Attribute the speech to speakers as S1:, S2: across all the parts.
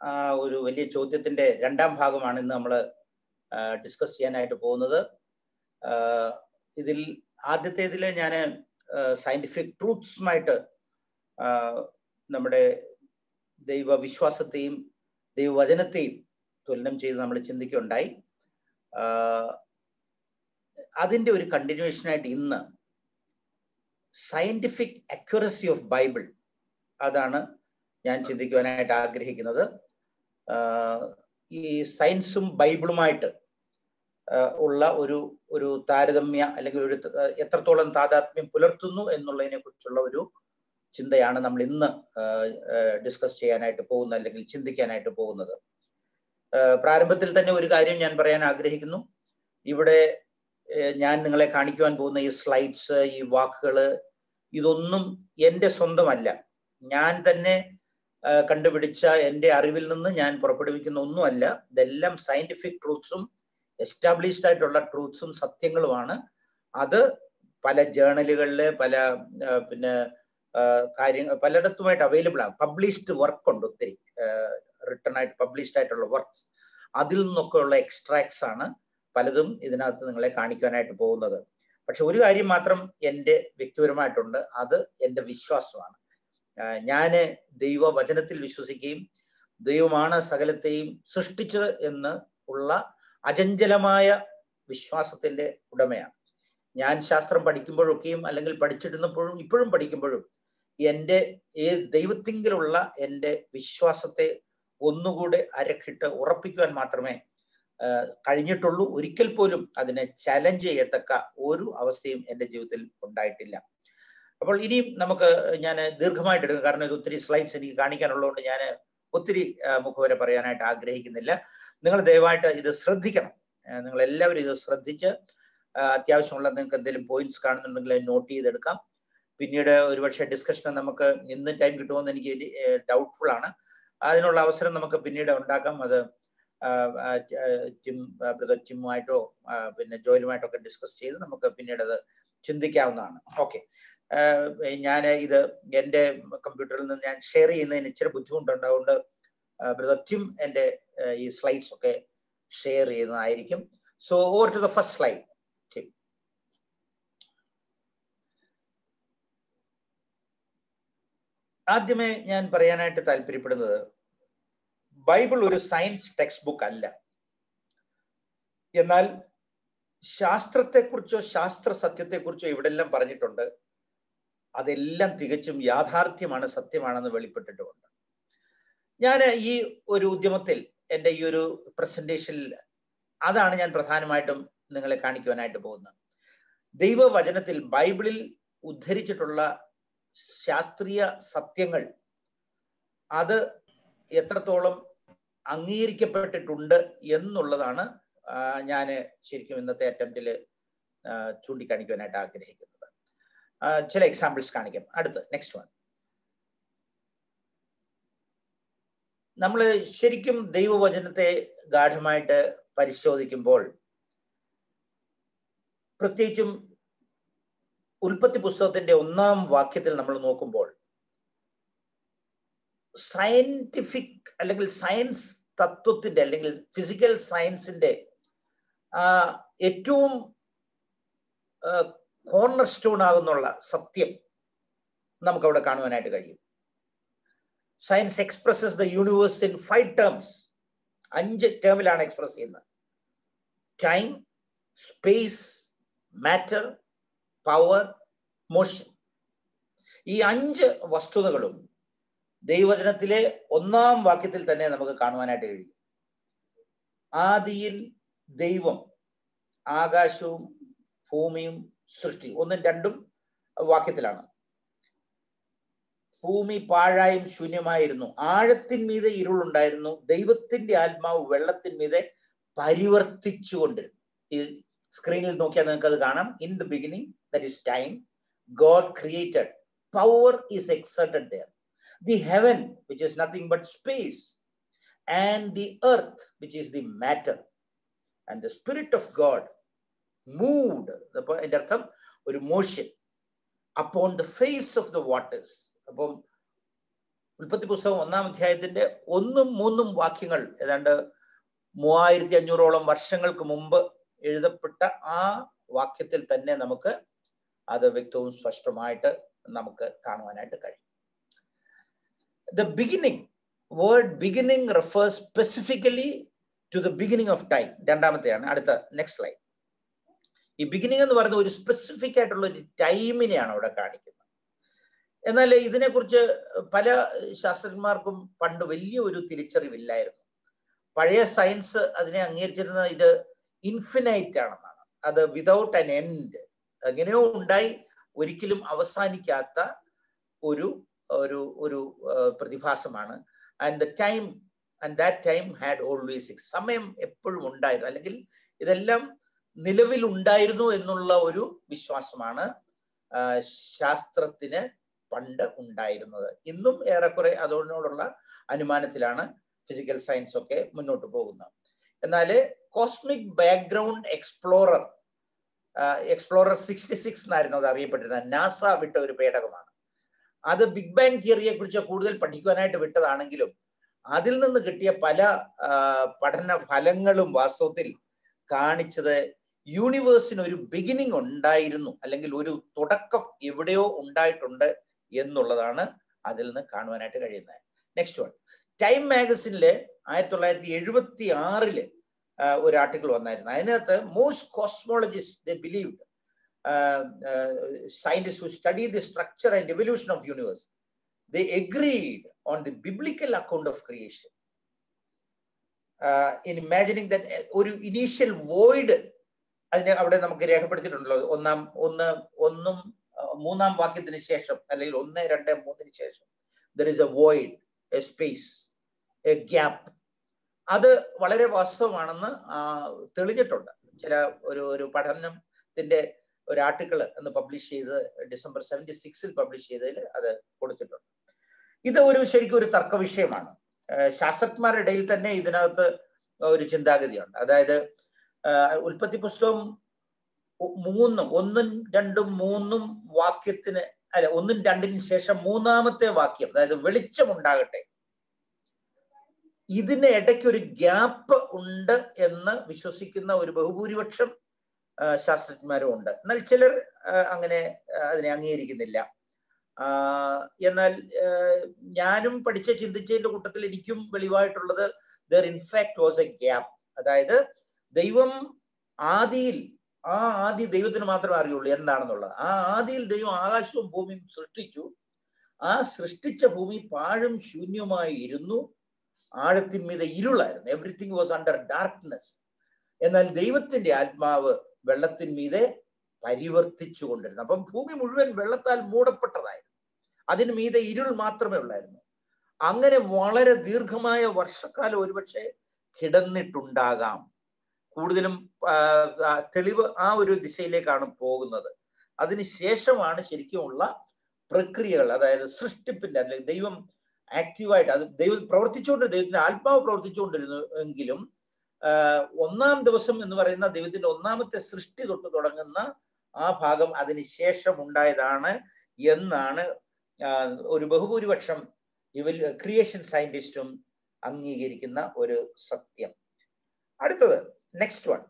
S1: ആ ഒരു വലിയ ചോദ്യത്തിന്റെ രണ്ടാം ഭാഗമാണ് ഇന്ന് നമ്മൾ ഡിസ്കസ് ചെയ്യാനായിട്ട് പോകുന്നത് ആഹ് ഇതിൽ ആദ്യത്തേതിൽ ഞാൻ സയന്റിഫിക് ട്രൂത്ത്സുമായിട്ട് നമ്മുടെ ദൈവവിശ്വാസത്തെയും ദൈവവചനത്തെയും തുലനം ചെയ്ത് നമ്മൾ ചിന്തിക്കുകയുണ്ടായി ആഹ് അതിന്റെ ഒരു കണ്ടിന്യൂഷനായിട്ട് ഇന്ന് സയന്റിഫിക് അക്യുറസി ഓഫ് ബൈബിൾ അതാണ് ഞാൻ ചിന്തിക്കുവാനായിട്ട് ആഗ്രഹിക്കുന്നത് ആഹ് ഈ സയൻസും ബൈബിളുമായിട്ട് ആഹ് ഉള്ള ഒരു ഒരു താരതമ്യ അല്ലെങ്കിൽ ഒരു ത- എത്രത്തോളം താതാത്മ്യം പുലർത്തുന്നു എന്നുള്ളതിനെ കുറിച്ചുള്ള ഒരു ചിന്തയാണ് നമ്മൾ ഇന്ന് ഡിസ്കസ് ചെയ്യാനായിട്ട് പോകുന്നത് അല്ലെങ്കിൽ ചിന്തിക്കാനായിട്ട് പോകുന്നത് ആഹ് പ്രാരംഭത്തിൽ തന്നെ ഒരു കാര്യം ഞാൻ പറയാൻ ആഗ്രഹിക്കുന്നു ഇവിടെ ഏഹ് ഞാൻ നിങ്ങളെ കാണിക്കുവാൻ പോകുന്ന ഈ സ്ലൈഡ്സ് ഈ വാക്കുകള് ഇതൊന്നും എൻ്റെ സ്വന്തമല്ല ഞാൻ തന്നെ ആഹ് കണ്ടുപിടിച്ച എൻ്റെ അറിവിൽ നിന്ന് ഞാൻ പുറപ്പെടുവിക്കുന്ന ഒന്നുമല്ല ഇതെല്ലാം സയന്റിഫിക് ട്രൂത്ത്സും എസ്റ്റാബ്ലിഷ്ഡ് ആയിട്ടുള്ള ട്രൂത്ത്സും സത്യങ്ങളുമാണ് അത് പല ജേണലുകളില് പല ആഹ് പിന്നെ കാര്യങ്ങൾ പലയിടത്തുമായിട്ട് അവൈലബിൾ ആണ് പബ്ലിഷ്ഡ് വർക്ക് ഉണ്ട് ഒത്തിരി റിട്ടേൺ ആയിട്ട് പബ്ലിഷ്ഡ് ആയിട്ടുള്ള വർക്ക്സ് അതിൽ നിന്നൊക്കെ ഉള്ള എക്സ്ട്രാക്ട്സ് ആണ് പലതും ഇതിനകത്ത് നിങ്ങളെ കാണിക്കാനായിട്ട് പോകുന്നത് പക്ഷെ ഒരു കാര്യം മാത്രം എൻ്റെ വ്യക്തിപരമായിട്ടുണ്ട് അത് എൻ്റെ വിശ്വാസമാണ് ഞാൻ ദൈവവചനത്തിൽ വിശ്വസിക്കുകയും ദൈവമാണ് സകലത്തെയും സൃഷ്ടിച്ചത് എന്ന് ഉള്ള അചഞ്ചലമായ വിശ്വാസത്തിന്റെ ഉടമയാണ് ഞാൻ ശാസ്ത്രം പഠിക്കുമ്പോഴൊക്കെയും അല്ലെങ്കിൽ പഠിച്ചിരുന്നപ്പോഴും ഇപ്പോഴും പഠിക്കുമ്പോഴും എൻ്റെ ഈ ദൈവത്തിങ്കിലുള്ള എൻ്റെ വിശ്വാസത്തെ ഒന്നുകൂടെ അരക്കിട്ട് ഉറപ്പിക്കുവാൻ മാത്രമേ ആഹ് കഴിഞ്ഞിട്ടുള്ളൂ ഒരിക്കൽ പോലും അതിനെ ചലഞ്ച് ചെയ്യത്തക്ക ഒരു അവസ്ഥയും എൻ്റെ ജീവിതത്തിൽ ഉണ്ടായിട്ടില്ല അപ്പോൾ ഇനിയും നമുക്ക് ഞാൻ ദീർഘമായിട്ട് എടുക്കും കാരണം ഇത് ഒത്തിരി സ്ലൈഡ്സ് എനിക്ക് കാണിക്കാനുള്ളതുകൊണ്ട് ഞാൻ ഒത്തിരി ആഹ് മുഖവര പറയാനായിട്ട് ആഗ്രഹിക്കുന്നില്ല നിങ്ങൾ ദയവായിട്ട് ഇത് ശ്രദ്ധിക്കണം ആഹ് നിങ്ങൾ എല്ലാവരും ഇത് ശ്രദ്ധിച്ച് ആഹ് അത്യാവശ്യമുള്ള നിങ്ങൾക്ക് എന്തെങ്കിലും പോയിന്റ്സ് കാണുന്നുണ്ടെങ്കിൽ അത് നോട്ട് ചെയ്തെടുക്കാം പിന്നീട് ഒരുപക്ഷെ ഡിസ്കഷൻ നമുക്ക് ഇന്ന് ടൈം കിട്ടുമെന്ന് എനിക്ക് ഡൗട്ട്ഫുൾ ആണ് അതിനുള്ള അവസരം നമുക്ക് പിന്നീട് ഉണ്ടാക്കാം അത് ടിം ബ്രദർ ടിമ്മുമായിട്ടോ പിന്നെ ജോയിലുമായിട്ടോ ഒക്കെ ഡിസ്കസ് ചെയ്ത് നമുക്ക് പിന്നീട് അത് ചിന്തിക്കാവുന്നതാണ് ഓക്കെ ഞാൻ ഇത് എൻ്റെ കമ്പ്യൂട്ടറിൽ നിന്ന് ഞാൻ ഷെയർ ചെയ്യുന്നതിന് ഇച്ചിരി ബുദ്ധിമുട്ടുണ്ട് അതുകൊണ്ട് ബ്രദർ ടിം എൻ്റെ ഈ സ്ലൈഡ്സ് ഒക്കെ ഷെയർ ചെയ്യുന്നതായിരിക്കും so over to the first slide team ആദ്യമേ ഞാൻ പറയാനായിട്ട് താല്പര്യപ്പെടുന്നത് ബൈബിൾ ഒരു സയൻസ് ടെക്സ്റ്റ് ബുക്ക് അല്ല എന്നാൽ ശാസ്ത്രത്തെക്കുറിച്ചോ ശാസ്ത്ര സത്യത്തെക്കുറിച്ചോ ഇവിടെല്ലാം പറഞ്ഞിട്ടുണ്ട് അതെല്ലാം തികച്ചും യാഥാർത്ഥ്യമാണ് സത്യമാണെന്ന് വെളിപ്പെട്ടിട്ടുമുണ്ട് ഞാൻ ഈ ഒരു ഉദ്യമത്തിൽ എൻ്റെ ഈ ഒരു പ്രസന്റേഷനിൽ അതാണ് ഞാൻ പ്രധാനമായിട്ടും നിങ്ങളെ കാണിക്കുവാനായിട്ട് പോകുന്നത് ദൈവവചനത്തിൽ ബൈബിളിൽ ഉദ്ധരിച്ചിട്ടുള്ള ശാസ്ത്രീയ സത്യങ്ങൾ അത് എത്രത്തോളം അംഗീകരിക്കപ്പെട്ടിട്ടുണ്ട് എന്നുള്ളതാണ് ഞാൻ ശരിക്കും ഇന്നത്തെ അറ്റംപ്റ്റിൽ ചൂണ്ടിക്കാണിക്കുവാനായിട്ട് ആഗ്രഹിക്കുന്നത് ചില എക്സാമ്പിൾസ് കാണിക്കാം അടുത്ത് നെക്സ്റ്റ് വൺ നമ്മൾ ശരിക്കും ദൈവവചനത്തെ ഗാഠമായിട്ട് പരിശോധിക്കുമ്പോൾ പ്രത്യേകിച്ചും ഉൽപ്പത്തി പുസ്തകത്തിന്റെ ഒന്നാം വാക്യത്തിൽ നമ്മൾ നോക്കുമ്പോൾ സയന്റിഫിക് അല്ലെങ്കിൽ സയൻസ് തത്വത്തിന്റെ അല്ലെങ്കിൽ ഫിസിക്കൽ സയൻസിന്റെ ഏറ്റവും കോർണർ സ്റ്റോൺ ആകുന്നുള്ള സത്യം നമുക്ക് അവിടെ കാണുവാനായിട്ട് കഴിയും science expresses the universe in five terms അഞ്ച് ടേമിലാണ് എക്സ്പ്രസ് ചെയ്യുന്നത് time space matter power motion ഈ അഞ്ച് വസ്തുതകളും ദൈവവചനത്തിലെ ഒന്നാം വാക്യത്തിൽ തന്നെ നമുക്ക് കാണുവാനായിട്ട് കഴിയും ആദിയിൽ ദൈവം ആകാശവും ഭൂമിയും സൃഷ്ടി ഒന്നും രണ്ടും വാക്യത്തിലാണ് ഭൂമി പാഴായും ശൂന്യമായിരുന്നു ആഴത്തിന്മീതെ ഇരുളുണ്ടായിരുന്നു ദൈവത്തിന്റെ ആത്മാവ് വെള്ളത്തിന്മീതെ പരിവർത്തിച്ചുകൊണ്ടിരുന്നു ഈ സ്ക്രീനിൽ നോക്കിയാൽ നിങ്ങൾക്ക് അത് കാണാം in the beginning that is time God created power is exerted there the heaven, which is nothing but space, and the earth, which is the matter. And the Spirit of God moved, എൻ്റെ അർത്ഥം ഒരു motion upon the face of the waters അപ്പം ഉൽപ്പത്തി പുസ്തകം ഒന്നാം അധ്യായത്തിന്റെ ഒന്നും മൂന്നും വാക്യങ്ങൾ ഏതാണ്ട് മൂവായിരത്തി അഞ്ഞൂറോളം വർഷങ്ങൾക്ക് മുമ്പ് എഴുതപ്പെട്ട ആ വാക്യത്തിൽ തന്നെ നമുക്ക് അത് വ്യക്തവും സ്പഷ്ടമായിട്ട് നമുക്ക് കാണുവാനായിട്ട് കഴിയും the beginning word beginning refers specifically to the beginning of time രണ്ടാമത്തെയാണ് അടുത്ത നെക്സ്റ്റ് ലൈൻ ഈ ബിഗിനിങ് എന്ന് പറയുന്നത് ഒരു സ്പെസിഫിക് ആയിട്ടുള്ള ഒരു ടൈമിനെയാണ് അവിടെ കാണിക്കുന്നത് എന്നാൽ ഇതിനെക്കുറിച്ച് പല ശാസ്ത്രജ്ഞന്മാർക്കും പണ്ട് വലിയ ഒരു തിരിച്ചറിവില്ലായിരുന്നു പഴയ സയൻസ് അതിനെ അംഗീകരിച്ചിരുന്നത് ഇത് ഇൻഫിനൈറ്റ് ആണെന്നാണ് അത് വിതൗട്ട് അൻ എൻഡ് എങ്ങനെയോ ഉണ്ടായി ഒരിക്കലും അവസാനിക്കാത്ത ഒരു ഒരു ഒരു പ്രതിഭാസമാണ് and the time and that time had always six സമയം എപ്പോഴും ഉണ്ടായിരുന്നു അല്ലെങ്കിൽ ഇതെല്ലാം നിലവിൽ ഉണ്ടായിരുന്നു എന്നുള്ള ഒരു വിശ്വാസമാണ് ശാസ്ത്രത്തിന് പണ്ട് ഉണ്ടായിരുന്നത് ഇന്നും ഏറെക്കുറെ അതോടൊള്ള അനുമാനത്തിലാണ് ഫിസിക്കൽ സയൻസ് ഒക്കെ മുന്നോട്ട് പോകുന്നത് എന്നാൽ cosmic background explorer explorer sixty six എന്നായിരുന്നു അത് അറിയപ്പെട്ടിരുന്നത് നാസ വിട്ട ഒരു പേടകമാണ് അത് ബിഗ് ബാങ് തിയറിയെ കുറിച്ച് കൂടുതൽ പഠിക്കുവാനായിട്ട് വിട്ടതാണെങ്കിലും അതിൽ നിന്ന് കിട്ടിയ പല പഠന ഫലങ്ങളും വാസ്തവത്തിൽ കാണിച്ചത് യൂണിവേഴ്സിന് ഒരു ബിഗിനിങ് ഉണ്ടായിരുന്നു അല്ലെങ്കിൽ ഒരു തുടക്കം എവിടെയോ ഉണ്ടായിട്ടുണ്ട് എന്നുള്ളതാണ് അതിൽ നിന്ന് കാണുവാനായിട്ട് കഴിയുന്നത് നെക്സ്റ്റ് വൺ ടൈം മാഗസിനില് ആയിരത്തി തൊള്ളായിരത്തി എഴുപത്തി ആറില് ഒരു ആർട്ടിക്കിൾ വന്നായിരുന്നു അതിനകത്ത് most cosmologist the believed scientists who study the structure and evolution of universe they agreed on the biblical account of creation uh, in imagining that ഒരു ഇനീഷ്യൽ വോയിഡ് അതിനെ അവിടെ നമുക്ക് രേഖപ്പെടുത്തിയിട്ടുണ്ടല്ലോ ഒന്നാം ഒന്ന് ഒന്നും മൂന്നാം വാക്യത്തിന് ശേഷം അല്ലെങ്കിൽ ഒന്ന് രണ്ട് മൂന്നിന് ശേഷം there is a void a space a gap അത് വളരെ വാസ്തവമാണെന്ന് തെളിഞ്ഞിട്ടുണ്ട് ചില ഒരു ഒരു പഠനത്തിന്റെ ഒരു ആർട്ടിക്കിൾ എന്ന് പബ്ലിഷ് ചെയ്ത് ഡിസംബർ സെവൻറ്റി സിക്സിൽ പബ്ലിഷ് ചെയ്തതിൽ അത് കൊടുത്തിട്ടുണ്ട് ഇത് ഒരു ശരിക്കും ഒരു തർക്ക വിഷയമാണ് ശാസ്ത്രജ്ഞന്മാരുടെ ഇടയിൽ തന്നെ ഇതിനകത്ത് ഒരു ചിന്താഗതിയുണ്ട് അതായത് ഉൽപ്പത്തി പുസ്തകം മൂന്നും ഒന്നും രണ്ടും മൂന്നും വാക്യത്തിന് അല്ല ഒന്നും രണ്ടിനും ശേഷം മൂന്നാമത്തെ വാക്യം അതായത് വെളിച്ചം ഉണ്ടാകട്ടെ ഇതിന് ഇടയ്ക്ക് ഒരു ഗ്യാപ്പ് ഉണ്ട് എന്ന് വിശ്വസിക്കുന്ന ഒരു ബഹുഭൂരിപക്ഷം ശാസ്ത്രജ്ഞന്മാരും ഉണ്ട് എന്നാൽ ചിലർ അങ്ങനെ അതിനെ അംഗീകരിക്കുന്നില്ല എന്നാൽ ഞാനും പഠിച്ച ചിന്തിച്ചതിന്റെ കൂട്ടത്തിൽ എനിക്കും വെളിവായിട്ടുള്ളത് there in fact was a gap അതായത് ദൈവം ആദിയിൽ ആ ആദി ദൈവത്തിന് മാത്രമേ അറിയുള്ളൂ എന്താണെന്നുള്ളത് ആ ആദിയിൽ ദൈവം ആകാശവും ഭൂമിയും സൃഷ്ടിച്ചു ആ സൃഷ്ടിച്ച ഭൂമി പാഴും ശൂന്യമായി ഇരുന്നു ആഴത്തിന്മീത ഇരുളായിരുന്നു എവറിത്തിങ് വാസ് അണ്ടർ ഡാർക്ക്നെസ് എന്നാൽ ദൈവത്തിന്റെ ആത്മാവ് വെള്ളത്തിന്മീതെ പരിവർത്തിച്ചു കൊണ്ടിരുന്നു അപ്പം ഭൂമി മുഴുവൻ വെള്ളത്താൽ മൂടപ്പെട്ടതായിരുന്നു അതിന് മീതെ ഇരുൾ മാത്രമേ ഉള്ളായിരുന്നു അങ്ങനെ വളരെ ദീർഘമായ വർഷക്കാലം ഒരുപക്ഷെ കിടന്നിട്ടുണ്ടാകാം കൂടുതലും തെളിവ് ആ ഒരു ദിശയിലേക്കാണ് പോകുന്നത് അതിനുശേഷമാണ് ശരിക്കുമുള്ള പ്രക്രിയകൾ അതായത് സൃഷ്ടിപ്പിന്റെ അല്ലെങ്കിൽ ദൈവം ആക്റ്റീവായിട്ട് അത് ദൈവം പ്രവർത്തിച്ചുകൊണ്ട് ദൈവത്തിന്റെ ആത്മാവ് പ്രവർത്തിച്ചുകൊണ്ടിരുന്നു എങ്കിലും ഒന്നാം ദിവസം എന്ന് പറയുന്ന ദൈവത്തിന്റെ ഒന്നാമത്തെ സൃഷ്ടി തൊട്ട് തുടങ്ങുന്ന ആ ഭാഗം അതിന് ശേഷം ഉണ്ടായതാണ് എന്നാണ് ഒരു ബഹുഭൂരിപക്ഷം ഇവൽ ക്രിയേഷൻ സയന്റിസ്റ്റും അംഗീകരിക്കുന്ന ഒരു സത്യം അടുത്തത് നെക്സ്റ്റ് വൺ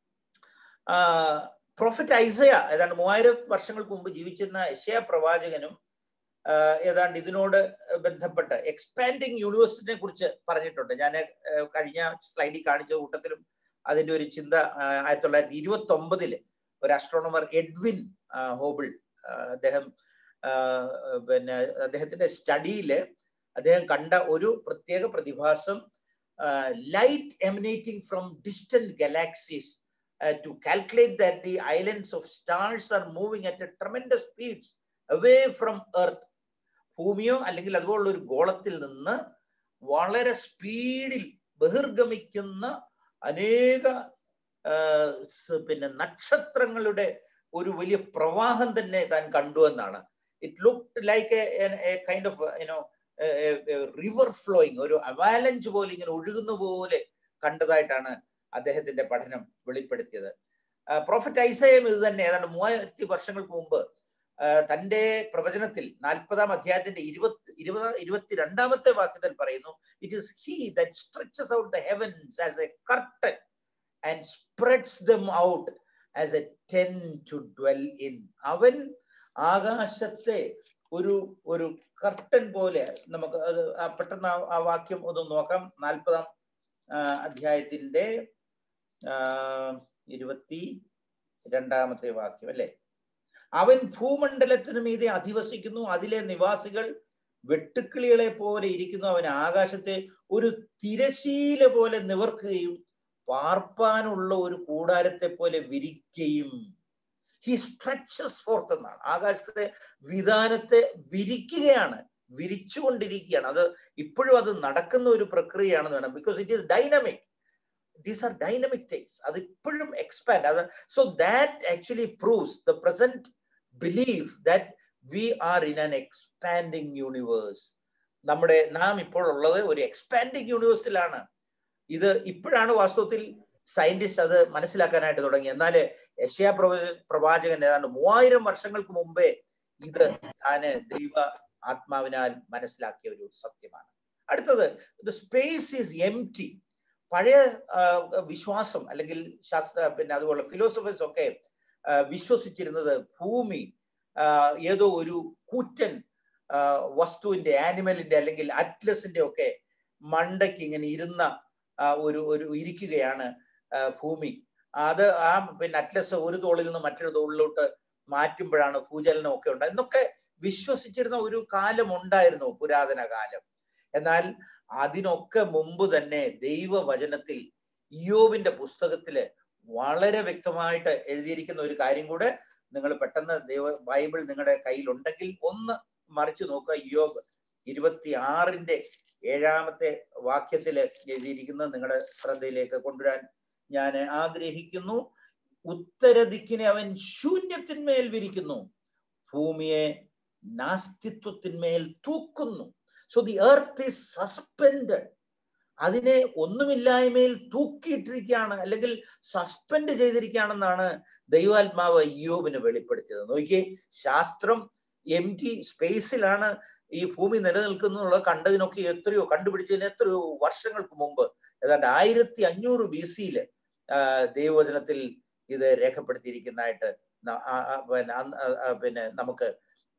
S1: പ്രോഫറ്റ് ഐസയ ഏതാണ്ട് മൂവായിരം വർഷങ്ങൾക്ക് മുമ്പ് ജീവിച്ചിരുന്ന യശയ പ്രവാചകനും ഏതാണ്ട് ഇതിനോട് ബന്ധപ്പെട്ട് എക്സ്പാൻഡിങ് യൂണിവേഴ്സിറ്റിനെ കുറിച്ച് പറഞ്ഞിട്ടുണ്ട് ഞാൻ കഴിഞ്ഞ സ്ലൈഡിൽ കാണിച്ച കൂട്ടത്തിലും അതിന്റെ ഒരു ചിന്ത ആയിരത്തി തൊള്ളായിരത്തി ഇരുപത്തി ഒമ്പതില് ഒരു അസ്ട്രോണമർ എഡ്വിൻ ഹോബിൾ അദ്ദേഹം പിന്നെ അദ്ദേഹത്തിന്റെ സ്റ്റഡിയില് അദ്ദേഹം കണ്ട ഒരു പ്രത്യേക പ്രതിഭാസം light emanating from distant galaxies to calculate that the islands of stars are moving at a tremendous speeds away from earth ഭൂമിയോ അല്ലെങ്കിൽ അതുപോലുള്ള ഒരു ഗോളത്തിൽ നിന്ന് വളരെ സ്പീഡിൽ ബഹിർഗമിക്കുന്ന അനേക പിന്നെ നക്ഷത്രങ്ങളുടെ ഒരു വലിയ പ്രവാഹം തന്നെ താൻ കണ്ടു എന്നാണ് it look like a kind of you know river flowing ഒരു അവാലഞ്ച് പോലെ ഇങ്ങനെ ഒഴുകുന്ന പോലെ കണ്ടതായിട്ടാണ് അദ്ദേഹത്തിന്റെ പഠനം വെളിപ്പെടുത്തിയത് പ്രോഫറ്റ് ഐസയം ഇത് തന്നെ ഏതാണ്ട് മൂവായിരത്തി വർഷങ്ങൾക്ക് മുമ്പ് തന്റെ പ്രവചനത്തിൽ നാൽപ്പതാം അധ്യായത്തിന്റെ ഇരുപത്തി ഇരുപത് ഇരുപത്തിരണ്ടാമത്തെ വാക്യത്തിൽ പറയുന്നു it is he that stretches out the heavens as a curtain and spreads them out as a tent to dwell in അവൻ ആകാശത്തെ ഒരു ഒരു കർട്ടൻ പോലെ നമുക്ക് അത് പെട്ടെന്ന് ആ വാക്യം ഒന്ന് നോക്കാം നാൽപ്പതാം അധ്യായത്തിന്റെ ഇരുപത്തി രണ്ടാമത്തെ വാക്യം അല്ലെ അവൻ ഭൂമണ്ഡലത്തിനു മീതെ അധിവസിക്കുന്നു അതിലെ നിവാസികൾ വെട്ടുക്കിളികളെ പോലെ ഇരിക്കുന്നു അവൻ ആകാശത്തെ ഒരു തിരശീല പോലെ നിവർക്കുകയും പാർപ്പാനുള്ള ഒരു കൂടാരത്തെ പോലെ വിരിക്കുകയും ഹി സ്ട്രെച്ചസ് ഫോർത്ത് എന്നാണ് ആകാശത്തെ വിധാനത്തെ വിരിക്കുകയാണ് വിരിച്ചുകൊണ്ടിരിക്കുകയാണ് അത് ഇപ്പോഴും അത് നടക്കുന്ന ഒരു പ്രക്രിയയാണെന്ന് വേണം because it is dynamic these are dynamic things അത് ഇപ്പോഴും എക്സ്പാൻഡ് അത് so that actually proves the present believe that we are in an expanding universe നമ്മുടെ നാം ഇപ്പോൾ ഉള്ളത് ഒരു എക്സ്പാൻഡിങ് യൂണിവേഴ്സിലാണ് ഇത് ഇപ്പോഴാണ് വാസ്തവത്തിൽ സയന്റിസ്റ്റ് അത് മനസ്സിലാക്കാനായിട്ട് തുടങ്ങി എന്നാൽ യശയാ പ്രവച പ്രവാചകൻ ഏതാണ്ട് മൂവായിരം വർഷങ്ങൾക്ക് മുമ്പേ ഇത് താന് ദൈവ ആത്മാവിനാൽ മനസ്സിലാക്കിയ ഒരു സത്യമാണ് അടുത്തത് the space is empty പഴയ വിശ്വാസം അല്ലെങ്കിൽ ശാസ്ത്ര പിന്നെ അതുപോലെ ഫിലോസഫേഴ്സ് ഒക്കെ വിശ്വസിച്ചിരുന്നത് ഭൂമി ഏതോ ഒരു കൂറ്റൻ വസ്തുവിന്റെ ആനിമലിന്റെ അല്ലെങ്കിൽ അറ്റ്ലസിന്റെ ഒക്കെ മണ്ടയ്ക്ക് ഇങ്ങനെ ഇരുന്ന ഒരു ഒരു ഇരിക്കുകയാണ് ഭൂമി അത് ആ പിന്നെ അറ്റ്ലസ് ഒരു തോളിൽ നിന്ന് മറ്റൊരു തോളിലോട്ട് മാറ്റുമ്പോഴാണ് ഭൂചലനം ഒക്കെ ഉണ്ടായത് എന്നൊക്കെ വിശ്വസിച്ചിരുന്ന ഒരു കാലം ഉണ്ടായിരുന്നു പുരാതന കാലം എന്നാൽ അതിനൊക്കെ മുമ്പ് തന്നെ ദൈവവചനത്തിൽ ഇയോബിന്റെ പുസ്തകത്തില് വളരെ വ്യക്തമായിട്ട് എഴുതിയിരിക്കുന്ന ഒരു കാര്യം കൂടെ നിങ്ങൾ പെട്ടെന്ന് ദൈവ ബൈബിൾ നിങ്ങളുടെ കയ്യിലുണ്ടെങ്കിൽ ഒന്ന് മറിച്ചു നോക്കുക ഇയോബ് ഇരുപത്തി ആറിന്റെ ഏഴാമത്തെ വാക്യത്തിൽ എഴുതിയിരിക്കുന്നത് നിങ്ങളുടെ ശ്രദ്ധയിലേക്ക് കൊണ്ടുവരാൻ ഞാൻ ആഗ്രഹിക്കുന്നു ഉത്തരദിക്കിനെ അവൻ ശൂന്യത്തിന്മേൽ വിരിക്കുന്നു ഭൂമിയെ നാസ്തിത്വത്തിന്മേൽ തൂക്കുന്നു so the earth is suspend അതിനെ ഒന്നുമില്ലായ്മയിൽ തൂക്കിയിട്ടിരിക്കുകയാണ് അല്ലെങ്കിൽ സസ്പെൻഡ് ചെയ്തിരിക്കുകയാണെന്നാണ് ദൈവാത്മാവ് യോബിന് വെളിപ്പെടുത്തിയത് നോക്കിയേ ശാസ്ത്രം എം ടി സ്പേസിലാണ് ഈ ഭൂമി നിലനിൽക്കുന്നുള്ള കണ്ടതിനൊക്കെ എത്രയോ കണ്ടുപിടിച്ചതിന് എത്രയോ വർഷങ്ങൾക്ക് മുമ്പ് ഏതാണ്ട് ആയിരത്തി അഞ്ഞൂറ് ബി സിയില് ദൈവവചനത്തിൽ ഇത് രേഖപ്പെടുത്തിയിരിക്കുന്നതായിട്ട് പിന്നെ പിന്നെ നമുക്ക്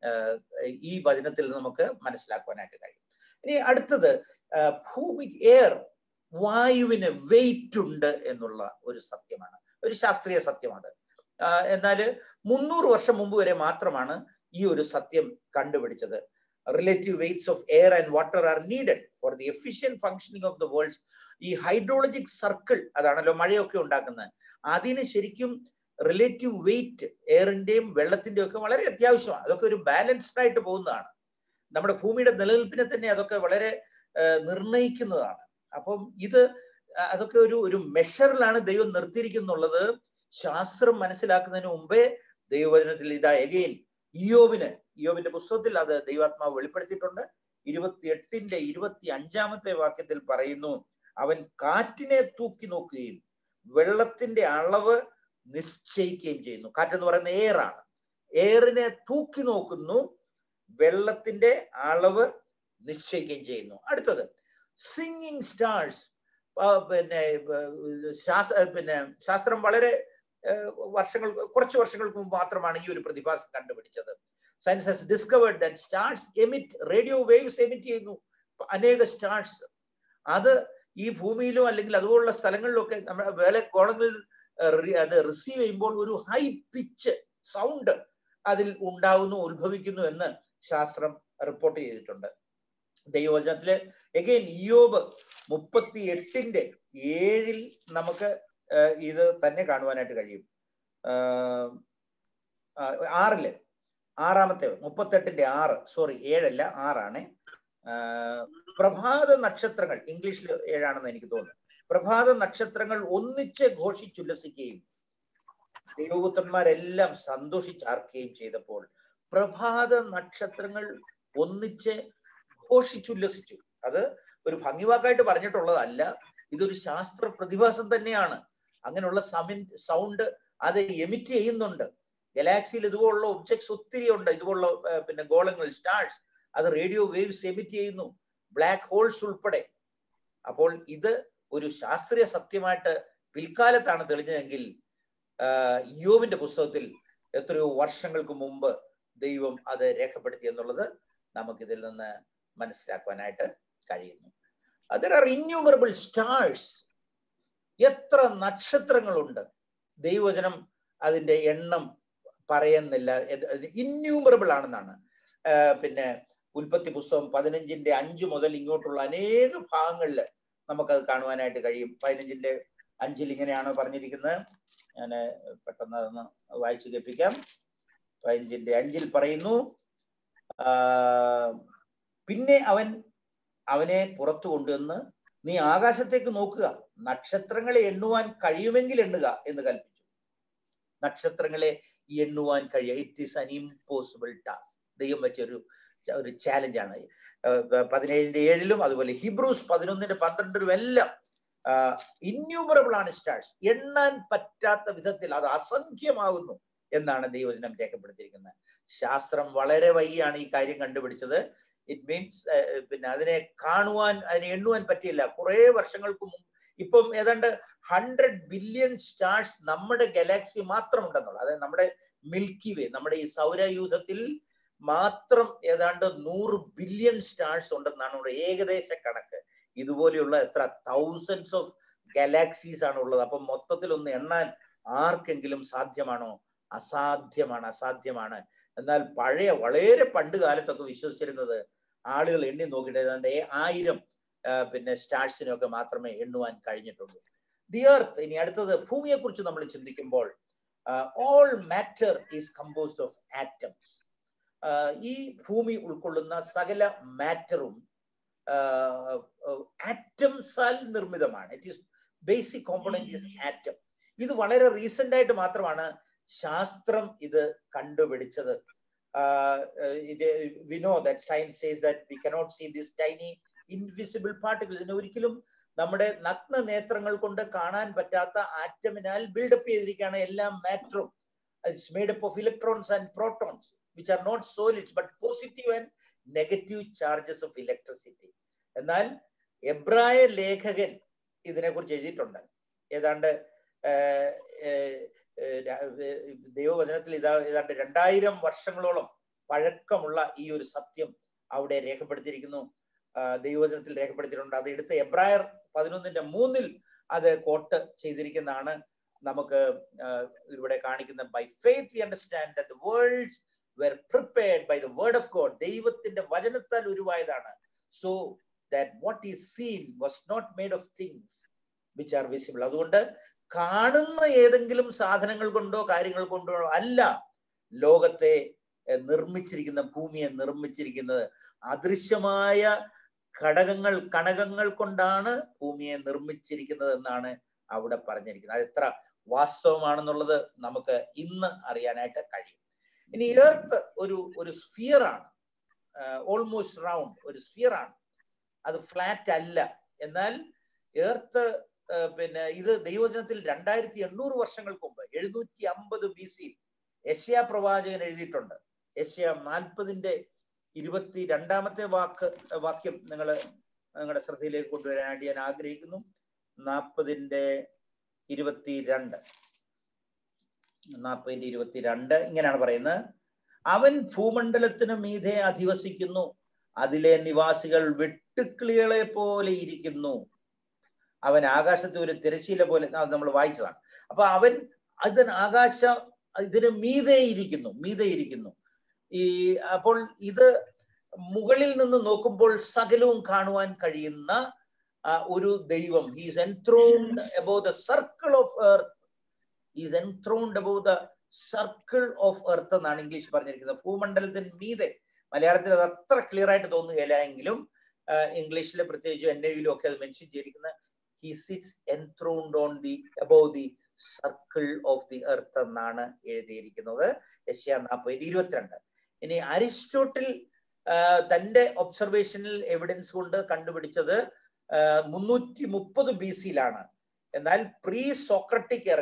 S1: ഈ വചനത്തിൽ നമുക്ക് മനസ്സിലാക്കുവാനായിട്ട് കഴിയും ഇനി അടുത്തത് ഭൂമി എയർ വായുവിന് വെയിറ്റ് ഉണ്ട് എന്നുള്ള ഒരു സത്യമാണ് ഒരു ശാസ്ത്രീയ സത്യമാണ് എന്നാൽ മുന്നൂറ് വർഷം മുമ്പ് വരെ മാത്രമാണ് ഈ ഒരു സത്യം കണ്ടുപിടിച്ചത് relative weights of air and water are needed for the efficient functioning of the worlds ഈ ഹൈഡ്രോളജിക് സർക്കിൾ അതാണല്ലോ മഴയൊക്കെ ഉണ്ടാക്കുന്നത് അതിന് ശരിക്കും റിലേറ്റീവ് വെയിറ്റ് എയറിന്റെയും വെള്ളത്തിന്റെയും ഒക്കെ വളരെ അത്യാവശ്യമാണ് അതൊക്കെ ഒരു ബാലൻസ്ഡ് ആയിട്ട് പോകുന്നതാണ് നമ്മുടെ ഭൂമിയുടെ നിലനിൽപ്പിനെ തന്നെ അതൊക്കെ വളരെ നിർണയിക്കുന്നതാണ് അപ്പം ഇത് അതൊക്കെ ഒരു ഒരു മെഷറിലാണ് ദൈവം നിർത്തിയിരിക്കുന്നുള്ളത് ശാസ്ത്രം മനസ്സിലാക്കുന്നതിന് മുമ്പേ ദൈവവചനത്തിൽ ഇതാ എഗെയിൻ ഇയോവിന് ഇയോവിന്റെ പുസ്തകത്തിൽ അത് ദൈവാത്മാവ് വെളിപ്പെടുത്തിയിട്ടുണ്ട് ഇരുപത്തി എട്ടിന്റെ ഇരുപത്തി അഞ്ചാമത്തെ വാക്യത്തിൽ പറയുന്നു അവൻ കാറ്റിനെ തൂക്കി നോക്കുകയും വെള്ളത്തിന്റെ അളവ് നിശ്ചയിക്കുകയും ചെയ്യുന്നു കാറ്റെന്ന് പറയുന്ന എയറാണ് എയറിനെ തൂക്കി നോക്കുന്നു വെള്ളത്തിന്റെ അളവ് നിശ്ചയിക്കുകയും ചെയ്യുന്നു അടുത്തത് സിംഗിങ് സ്റ്റാർസ് പിന്നെ ശാസ്ത്ര പിന്നെ ശാസ്ത്രം വളരെ വർഷങ്ങൾ കുറച്ച് വർഷങ്ങൾക്ക് മുമ്പ് മാത്രമാണ് ഈ ഒരു പ്രതിഭാസം കണ്ടുപിടിച്ചത് science has discovered that stars emit radio waves emit ചെയ്യുന്നു അനേക സ്റ്റാർസ് അത് ഈ ഭൂമിയിലോ അല്ലെങ്കിൽ അതുപോലുള്ള സ്ഥലങ്ങളിലോ ഒക്കെ നമ്മുടെ വേല കോളങ്ങളിൽ അത് റിസീവ് ചെയ്യുമ്പോൾ ഒരു ഹൈ പിച്ച് സൗണ്ട് അതിൽ ഉണ്ടാകുന്നു ഉത്ഭവിക്കുന്നു എന്ന് ശാസ്ത്രം റിപ്പോർട്ട് ചെയ്തിട്ടുണ്ട് ദൈവവചനത്തില് എഗെയിൻ ഇയോബ് മുപ്പത്തി എട്ടിന്റെ ഏഴിൽ നമുക്ക് ഇത് തന്നെ കാണുവാനായിട്ട് കഴിയും ആറില് ആറാമത്തെ മുപ്പത്തെട്ടിന്റെ ആറ് സോറി ഏഴല്ല ആറാണ് പ്രഭാത നക്ഷത്രങ്ങൾ ഇംഗ്ലീഷിൽ ഏഴാണെന്ന് എനിക്ക് തോന്നുന്നു പ്രഭാത നക്ഷത്രങ്ങൾ ഒന്നിച്ച് ഘോഷിച്ചുല്ലസിക്കുകയും ദൈവപുത്രന്മാരെല്ലാം സന്തോഷിച്ചാർക്കുകയും ചെയ്തപ്പോൾ പ്രഭാത നക്ഷത്രങ്ങൾ ഒന്നിച്ച് ഘോഷിച്ചുല്ലസിച്ചു അത് ഒരു ഭംഗിവാക്കായിട്ട് പറഞ്ഞിട്ടുള്ളതല്ല ഇതൊരു ശാസ്ത്ര പ്രതിഭാസം തന്നെയാണ് അങ്ങനെയുള്ള സമിൻ സൗണ്ട് അത് എമിറ്റ് ചെയ്യുന്നുണ്ട് ഗലാക്സിയിൽ ഇതുപോലുള്ള ഒബ്ജക്ട്സ് ഒത്തിരി ഉണ്ട് ഇതുപോലുള്ള ആ, പിന്നെ ഗോളങ്ങൾ സ്റ്റാർസ് അത് റേഡിയോ വേവ്സ് എമിറ്റ് ചെയ്യുന്നു ബ്ലാക്ക് ഹോൾസ് ഉൾപ്പെടെ അപ്പോൾ ഇത് ഒരു ശാസ്ത്രീയ സത്യമായിട്ട് പിൽക്കാലത്താണ് തെളിഞ്ഞതെങ്കിൽ ആഹ് യോബിന്റെ പുസ്തകത്തിൽ എത്രയോ വർഷങ്ങൾക്ക് മുമ്പ് ദൈവം അത് രേഖപ്പെടുത്തി എന്നുള്ളത് നമുക്കിതിൽ നിന്ന് മനസ്സിലാക്കുവാനായിട്ട് കഴിയുന്നു ദർ ആർ ഇന്യൂമറബിൾ സ്റ്റാർസ് എത്ര നക്ഷത്രങ്ങളുണ്ട് ദൈവവചനം അതിന്റെ എണ്ണം പറയുന്നില്ല ഇന്യൂമറബിൾ ആണെന്നാണ് ആഹ് പിന്നെ ഉൽപ്പത്തി പുസ്തകം പതിനഞ്ചിന്റെ അഞ്ച് മുതൽ ഇങ്ങോട്ടുള്ള അനേക ഭാഗങ്ങളിൽ നമുക്കത് കാണുവാനായിട്ട് കഴിയും പതിനഞ്ചിന്റെ അഞ്ചിൽ ഇങ്ങനെയാണ് പറഞ്ഞിരിക്കുന്നത് ഞാൻ പെട്ടെന്ന് അതൊന്ന് വായിച്ചു കേൾപ്പിക്കാം പതിനഞ്ചിന്റെ അഞ്ചിൽ പറയുന്നു ആ, പിന്നെ അവൻ അവനെ പുറത്തു കൊണ്ടുവന്ന് നീ ആകാശത്തേക്ക് നോക്കുക നക്ഷത്രങ്ങളെ എണ്ണുവാൻ കഴിയുമെങ്കിൽ എണ്ണുക എന്ന് കൽപ്പിച്ചു നക്ഷത്രങ്ങളെ എണ്ണുവാൻ കഴിയുക it is an impossible task ദൈവം വെച്ച ഒരു ഒരു ചാലഞ്ചാണ് പതിനേഴിന്റെ ഏഴിലും അതുപോലെ ഹിബ്രൂസ് പതിനൊന്നിന്റെ പന്ത്രണ്ടിലും എല്ലാം ഇന്യൂമറബിൾ ആണ് സ്റ്റാർസ് എണ്ണാൻ പറ്റാത്ത വിധത്തിൽ അത് അസംഖ്യമാകുന്നു എന്നാണ് ദൈവവചനം രേഖപ്പെടുത്തിയിരിക്കുന്നത് ശാസ്ത്രം വളരെ വൈകിയാണ് ഈ കാര്യം കണ്ടുപിടിച്ചത് ഇറ്റ് മീൻസ് പിന്നെ അതിനെ കാണുവാൻ അതിനെ എണ്ണുവാൻ പറ്റിയില്ല കുറെ വർഷങ്ങൾക്ക് മുമ്പ് ഇപ്പം ഏതാണ്ട് ഹൺഡ്രഡ് ബില്യൺ സ്റ്റാർസ് നമ്മുടെ ഗാലാക്സി മാത്രം ഉണ്ടെന്നുള്ളത് അതായത് നമ്മുടെ മിൽക്കി വേ നമ്മുടെ ഈ സൗരയൂഥത്തിൽ മാത്രം ഏതാണ്ട് നൂറ് ബില്യൺ സ്റ്റാർസ് ഉണ്ടെന്നാണ് നമ്മുടെ ഏകദേശ കണക്ക് ഇതുപോലെയുള്ള എത്ര തൗസൻഡ്സ് ഓഫ് ഗാലാക്സീസ് ആണ് ഉള്ളത് അപ്പം മൊത്തത്തിൽ ഒന്ന് എണ്ണാൻ ആർക്കെങ്കിലും സാധ്യമാണോ അസാധ്യമാണ് അസാധ്യമാണ് എന്നാൽ പഴയ വളരെ പണ്ട് കാലത്തൊക്കെ വിശ്വസിച്ചിരുന്നത് ആളുകൾ എണ്ണി നോക്കിയിട്ട് ഏതാണ്ട് ആയിരം ആ, പിന്നെ സ്റ്റാർസിനൊക്കെ മാത്രമേ എണ്ണുവാൻ കഴിഞ്ഞിട്ടുള്ളൂ ദി എർത്ത് ഇനി അടുത്തത് ഭൂമിയെ കുറിച്ച് നമ്മൾ ചിന്തിക്കുമ്പോൾ all matter is composed of atoms ഈ ഭൂമി ഉൾക്കൊള്ളുന്ന സകല മാറ്ററും ആറ്റംസാൽ നിർമ്മിതമാണ് it is basic component is atom ഇത് വളരെ റീസെന്റ് ആയിട്ട് മാത്രമാണ് ശാസ്ത്രം ഇത് കണ്ടുപിടിച്ചത് ഇത് we know that science says that we cannot see this tiny invisible particle ഇതിനെ ഒരിക്കലും നമ്മുടെ നഗ്ന നേത്രങ്ങൾ കൊണ്ട് കാണാൻ പറ്റാത്ത ആറ്റമിനാൽ ബിൽഡപ്പ് ചെയ്തിരിക്കുകയാണ് എല്ലാ മാറ്ററും it's made up of electrons and protons which are not solids but positive and negative charges of electricity എന്നാൽ എബ്രായ ലേഖകൻ ഇതിനെക്കുറിച്ച് എഴുതിയിട്ടുണ്ട് ഏതാണ്ട് ഏർ, ഏർ, ഏർ, ഏർ, ദൈവവചനത്തിൽ ഇതാ ഏതാണ്ട് രണ്ടായിരം വർഷങ്ങളോളം പഴക്കമുള്ള ഈ ഒരു സത്യം അവിടെ രേഖപ്പെടുത്തിയിരിക്കുന്നു ആ, ദൈവവചനത്തിൽ രേഖപ്പെടുത്തിയിട്ടുണ്ട് അത് എടുത്ത് എബ്രായർ പതിനൊന്നിന്റെ മൂന്നിൽ അത് കോട്ട് ചെയ്തിരിക്കുന്നതാണ് നമുക്ക് ആ, ഇവിടെ കാണിക്കുന്ന by faith we understand that the worlds were prepared by the word of God ദൈവത്തിന്റെ വചനത്താൽ ഉരുവായതാണ് so that what is seen was not made of things which are visible അതുകൊണ്ട് കാണുന്ന ഏതെങ്കിലും സാധനങ്ങൾ കൊണ്ടോ കാര്യങ്ങൾ കൊണ്ടോ അല്ല ലോകത്തെ എഹ്, നിർമ്മിച്ചിരിക്കുന്ന ഭൂമിയെ നിർമ്മിച്ചിരിക്കുന്നത് അദൃശ്യമായ ഘടകങ്ങൾ കണകങ്ങൾ കൊണ്ടാണ് ഭൂമിയെ നിർമ്മിച്ചിരിക്കുന്നത് എന്നാണ് അവിടെ പറഞ്ഞിരിക്കുന്നത് അത് എത്ര വാസ്തവമാണെന്നുള്ളത് നമുക്ക് ഇന്ന് അറിയാനായിട്ട് കഴിയും ഇനി എർത്ത് ഒരു ഒരു സ്ഫിയർ ആണ് ഓൾമോസ്റ്റ് റൗണ്ട് ഒരു സ്ഫിയർ ആണ് അത് ഫ്ലാറ്റ് അല്ല എന്നാൽ എർത്ത് പിന്നെ ഇത് ദൈവചനത്തിൽ രണ്ടായിരത്തി എണ്ണൂറ് വർഷങ്ങൾക്ക് മുമ്പ് എഴുന്നൂറ്റി അമ്പത് ബി സി യശ്യാ പ്രവാചകൻ എഴുതിയിട്ടുണ്ട് യശ്യ നാൽപ്പതിന്റെ ഇരുപത്തി രണ്ടാമത്തെ വാക്ക് വാക്യം നിങ്ങൾ നിങ്ങളുടെ ശ്രദ്ധയിലേക്ക് കൊണ്ടുവരാനായിട്ട് ഞാൻ ആഗ്രഹിക്കുന്നു നാൽപ്പതിന്റെ ഇരുപത്തി രണ്ട് നാൽപ്പതിന്റെ ഇരുപത്തി രണ്ട് ഇങ്ങനെയാണ് പറയുന്നത് അവൻ ഭൂമണ്ഡലത്തിന് മീതെ അധിവസിക്കുന്നു അതിലെ നിവാസികൾ വെട്ടുക്കിളികളെ പോലെ ഇരിക്കുന്നു അവൻ ആകാശത്തെ ഒരു തിരശീല പോലെ അത് നമ്മൾ വായിച്ചതാണ് അപ്പൊ അവൻ അതിന് ആകാശ ഇതിന് മീതെ ഇരിക്കുന്നു മീതെ ഇരിക്കുന്നു ഈ അപ്പോൾ ഇത് മുകളിൽ നിന്ന് നോക്കുമ്പോൾ സകലവും കാണുവാൻ കഴിയുന്ന ആ, ഒരു ദൈവം he's enthroned above the circle of earth is enthroned above the circle of earth എന്നാണ് ഇംഗ്ലീഷ് പറഞ്ഞിരിക്കുന്നത് ഭൂമണ്ഡലത്തിന് മീതെ മലയാളത്തിൽ അത് അത്ര ക്ലിയർ ആയിട്ട് തോന്നുകയില്ല എങ്കിലും ഇംഗ്ലീഷിൽ പ്രത്യേകിച്ച് എൻ എവിലും ഒക്കെ അത് മെൻഷൻ ചെയ്തിരിക്കുന്ന he sits enthroned on the above the circle of the earth എന്നാണ് എഴുതിയിരിക്കുന്നത് യശ്യ നാൽപ്പത് ഇരുപത്തിരണ്ട് ഇനി അരിസ്റ്റോട്ടിൽ ആ, തന്റെ ഒബ്സർവേഷനിൽ എവിഡൻസ് കൊണ്ട് കണ്ടുപിടിച്ചത് മുന്നൂറ്റി മുപ്പത് ബി സിയിലാണ് എന്നാൽ പ്രീ സോക്രട്ടിക് എറയിൽ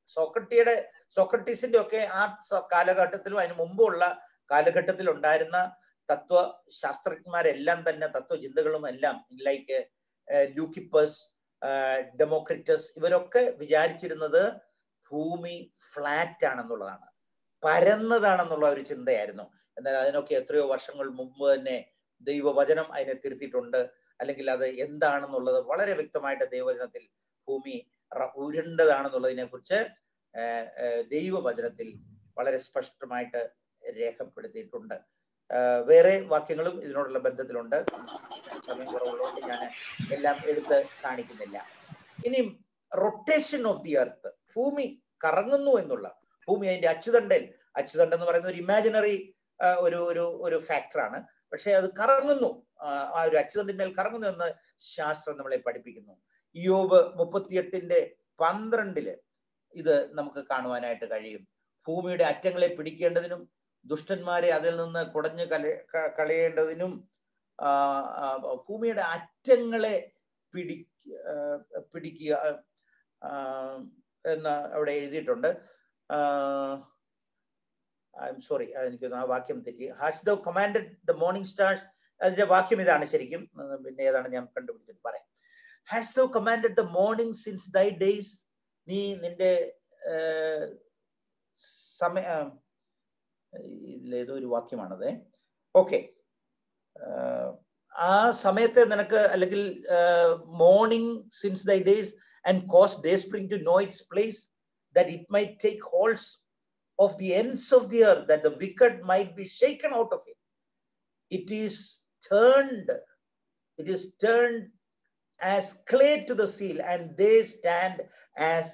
S1: സോക്രട്ടിയുടെ സോക്രട്ടീസിന്റെ ഒക്കെ ആ സ- കാലഘട്ടത്തിലും അതിന് മുമ്പുള്ള കാലഘട്ടത്തിൽ ഉണ്ടായിരുന്ന തത്വശാസ്ത്രജ്ഞന്മാരെല്ലാം തന്നെ തത്വചിന്തകളും എല്ലാം ലൈക്ക് ലൂക്കിപ്പസ് ഡെമോക്രിറ്റസ് ഇവരൊക്കെ വിചാരിച്ചിരുന്നത് ഭൂമി ഫ്ലാറ്റ് ആണെന്നുള്ളതാണ് പരന്നതാണെന്നുള്ള ഒരു ചിന്തയായിരുന്നു എന്നാൽ അതിനൊക്കെ എത്രയോ വർഷങ്ങൾ മുമ്പ് തന്നെ ദൈവവചനം അതിനെ തിരുത്തിയിട്ടുണ്ട് അല്ലെങ്കിൽ അത് എന്താണെന്നുള്ളത് വളരെ വ്യക്തമായിട്ട് ദൈവവചനത്തിൽ ഭൂമി റ- ഉരുണ്ടതാണെന്നുള്ളതിനെ കുറിച്ച് ദൈവവചനത്തിൽ വളരെ സ്പഷ്ടമായിട്ട് രേഖപ്പെടുത്തിയിട്ടുണ്ട് ആ, വേറെ വാക്യങ്ങളും ഇതിനോടുള്ള ബന്ധത്തിലുണ്ട് സമയം കുറവുള്ളതുകൊണ്ട് ഞാൻ എല്ലാം എടുത്ത് കാണിക്കുന്നില്ല ഇനിയും റൊട്ടേഷൻ ഓഫ് ദി എർത്ത് ഭൂമി കറങ്ങുന്നു എന്നുള്ള ഭൂമി അതിന്റെ അച്ചുതണ്ടൽ അച്ചുതണ്ട് എന്ന് പറയുന്ന ഒരു ഇമാജിനറി ഒരു ഒരു ഒരു ഫാക്ടറാണ് പക്ഷെ അത് കറങ്ങുന്നു ആ, ആ ഒരു അച്ചുതണ്ടിന്മേൽ കറങ്ങുന്നു എന്ന് ശാസ്ത്രം നമ്മളെ പഠിപ്പിക്കുന്നു യോബ് മുപ്പത്തിയെട്ടിന്റെ പന്ത്രണ്ടില് ഇത് നമുക്ക് കാണുവാനായിട്ട് കഴിയും ഭൂമിയുടെ അറ്റങ്ങളെ പിടിക്കേണ്ടതിനും ദുഷ്ടന്മാരെ അതിൽ നിന്ന് കുടഞ്ഞു കല ക- കളയേണ്ടതിനും ആ, ആ, ഭൂമിയുടെ അറ്റങ്ങളെ പിടി ആ, പിടിക്കുക ആ, എന്ന് അവിടെ എഴുതിയിട്ടുണ്ട് ഐ എം സോറി എനിക്ക് ആ വാക്യം തെറ്റി has the commanded the morning stars അതിന്റെ വാക്യം ഇതാണ് ശരിക്കും ഉം, പിന്നെ ഏതാണ് ഞാൻ കണ്ടുപിടിച്ചിട്ട് പറയാം has the commanded the morning since thy days നീ നിന്റെ ഏർ, സമയ ആ, ഇതിലേതോ ഒരു വാക്യമാണത് ഓക്കെ ആ സമയത്തെ നിനക്ക് അല്ലെങ്കിൽ morning since thy days and cause day spring to know its place that it my take holds of the ends of the earth that the wicked might be shaken out of it it is turned it is turned as clay to the seal and they stand as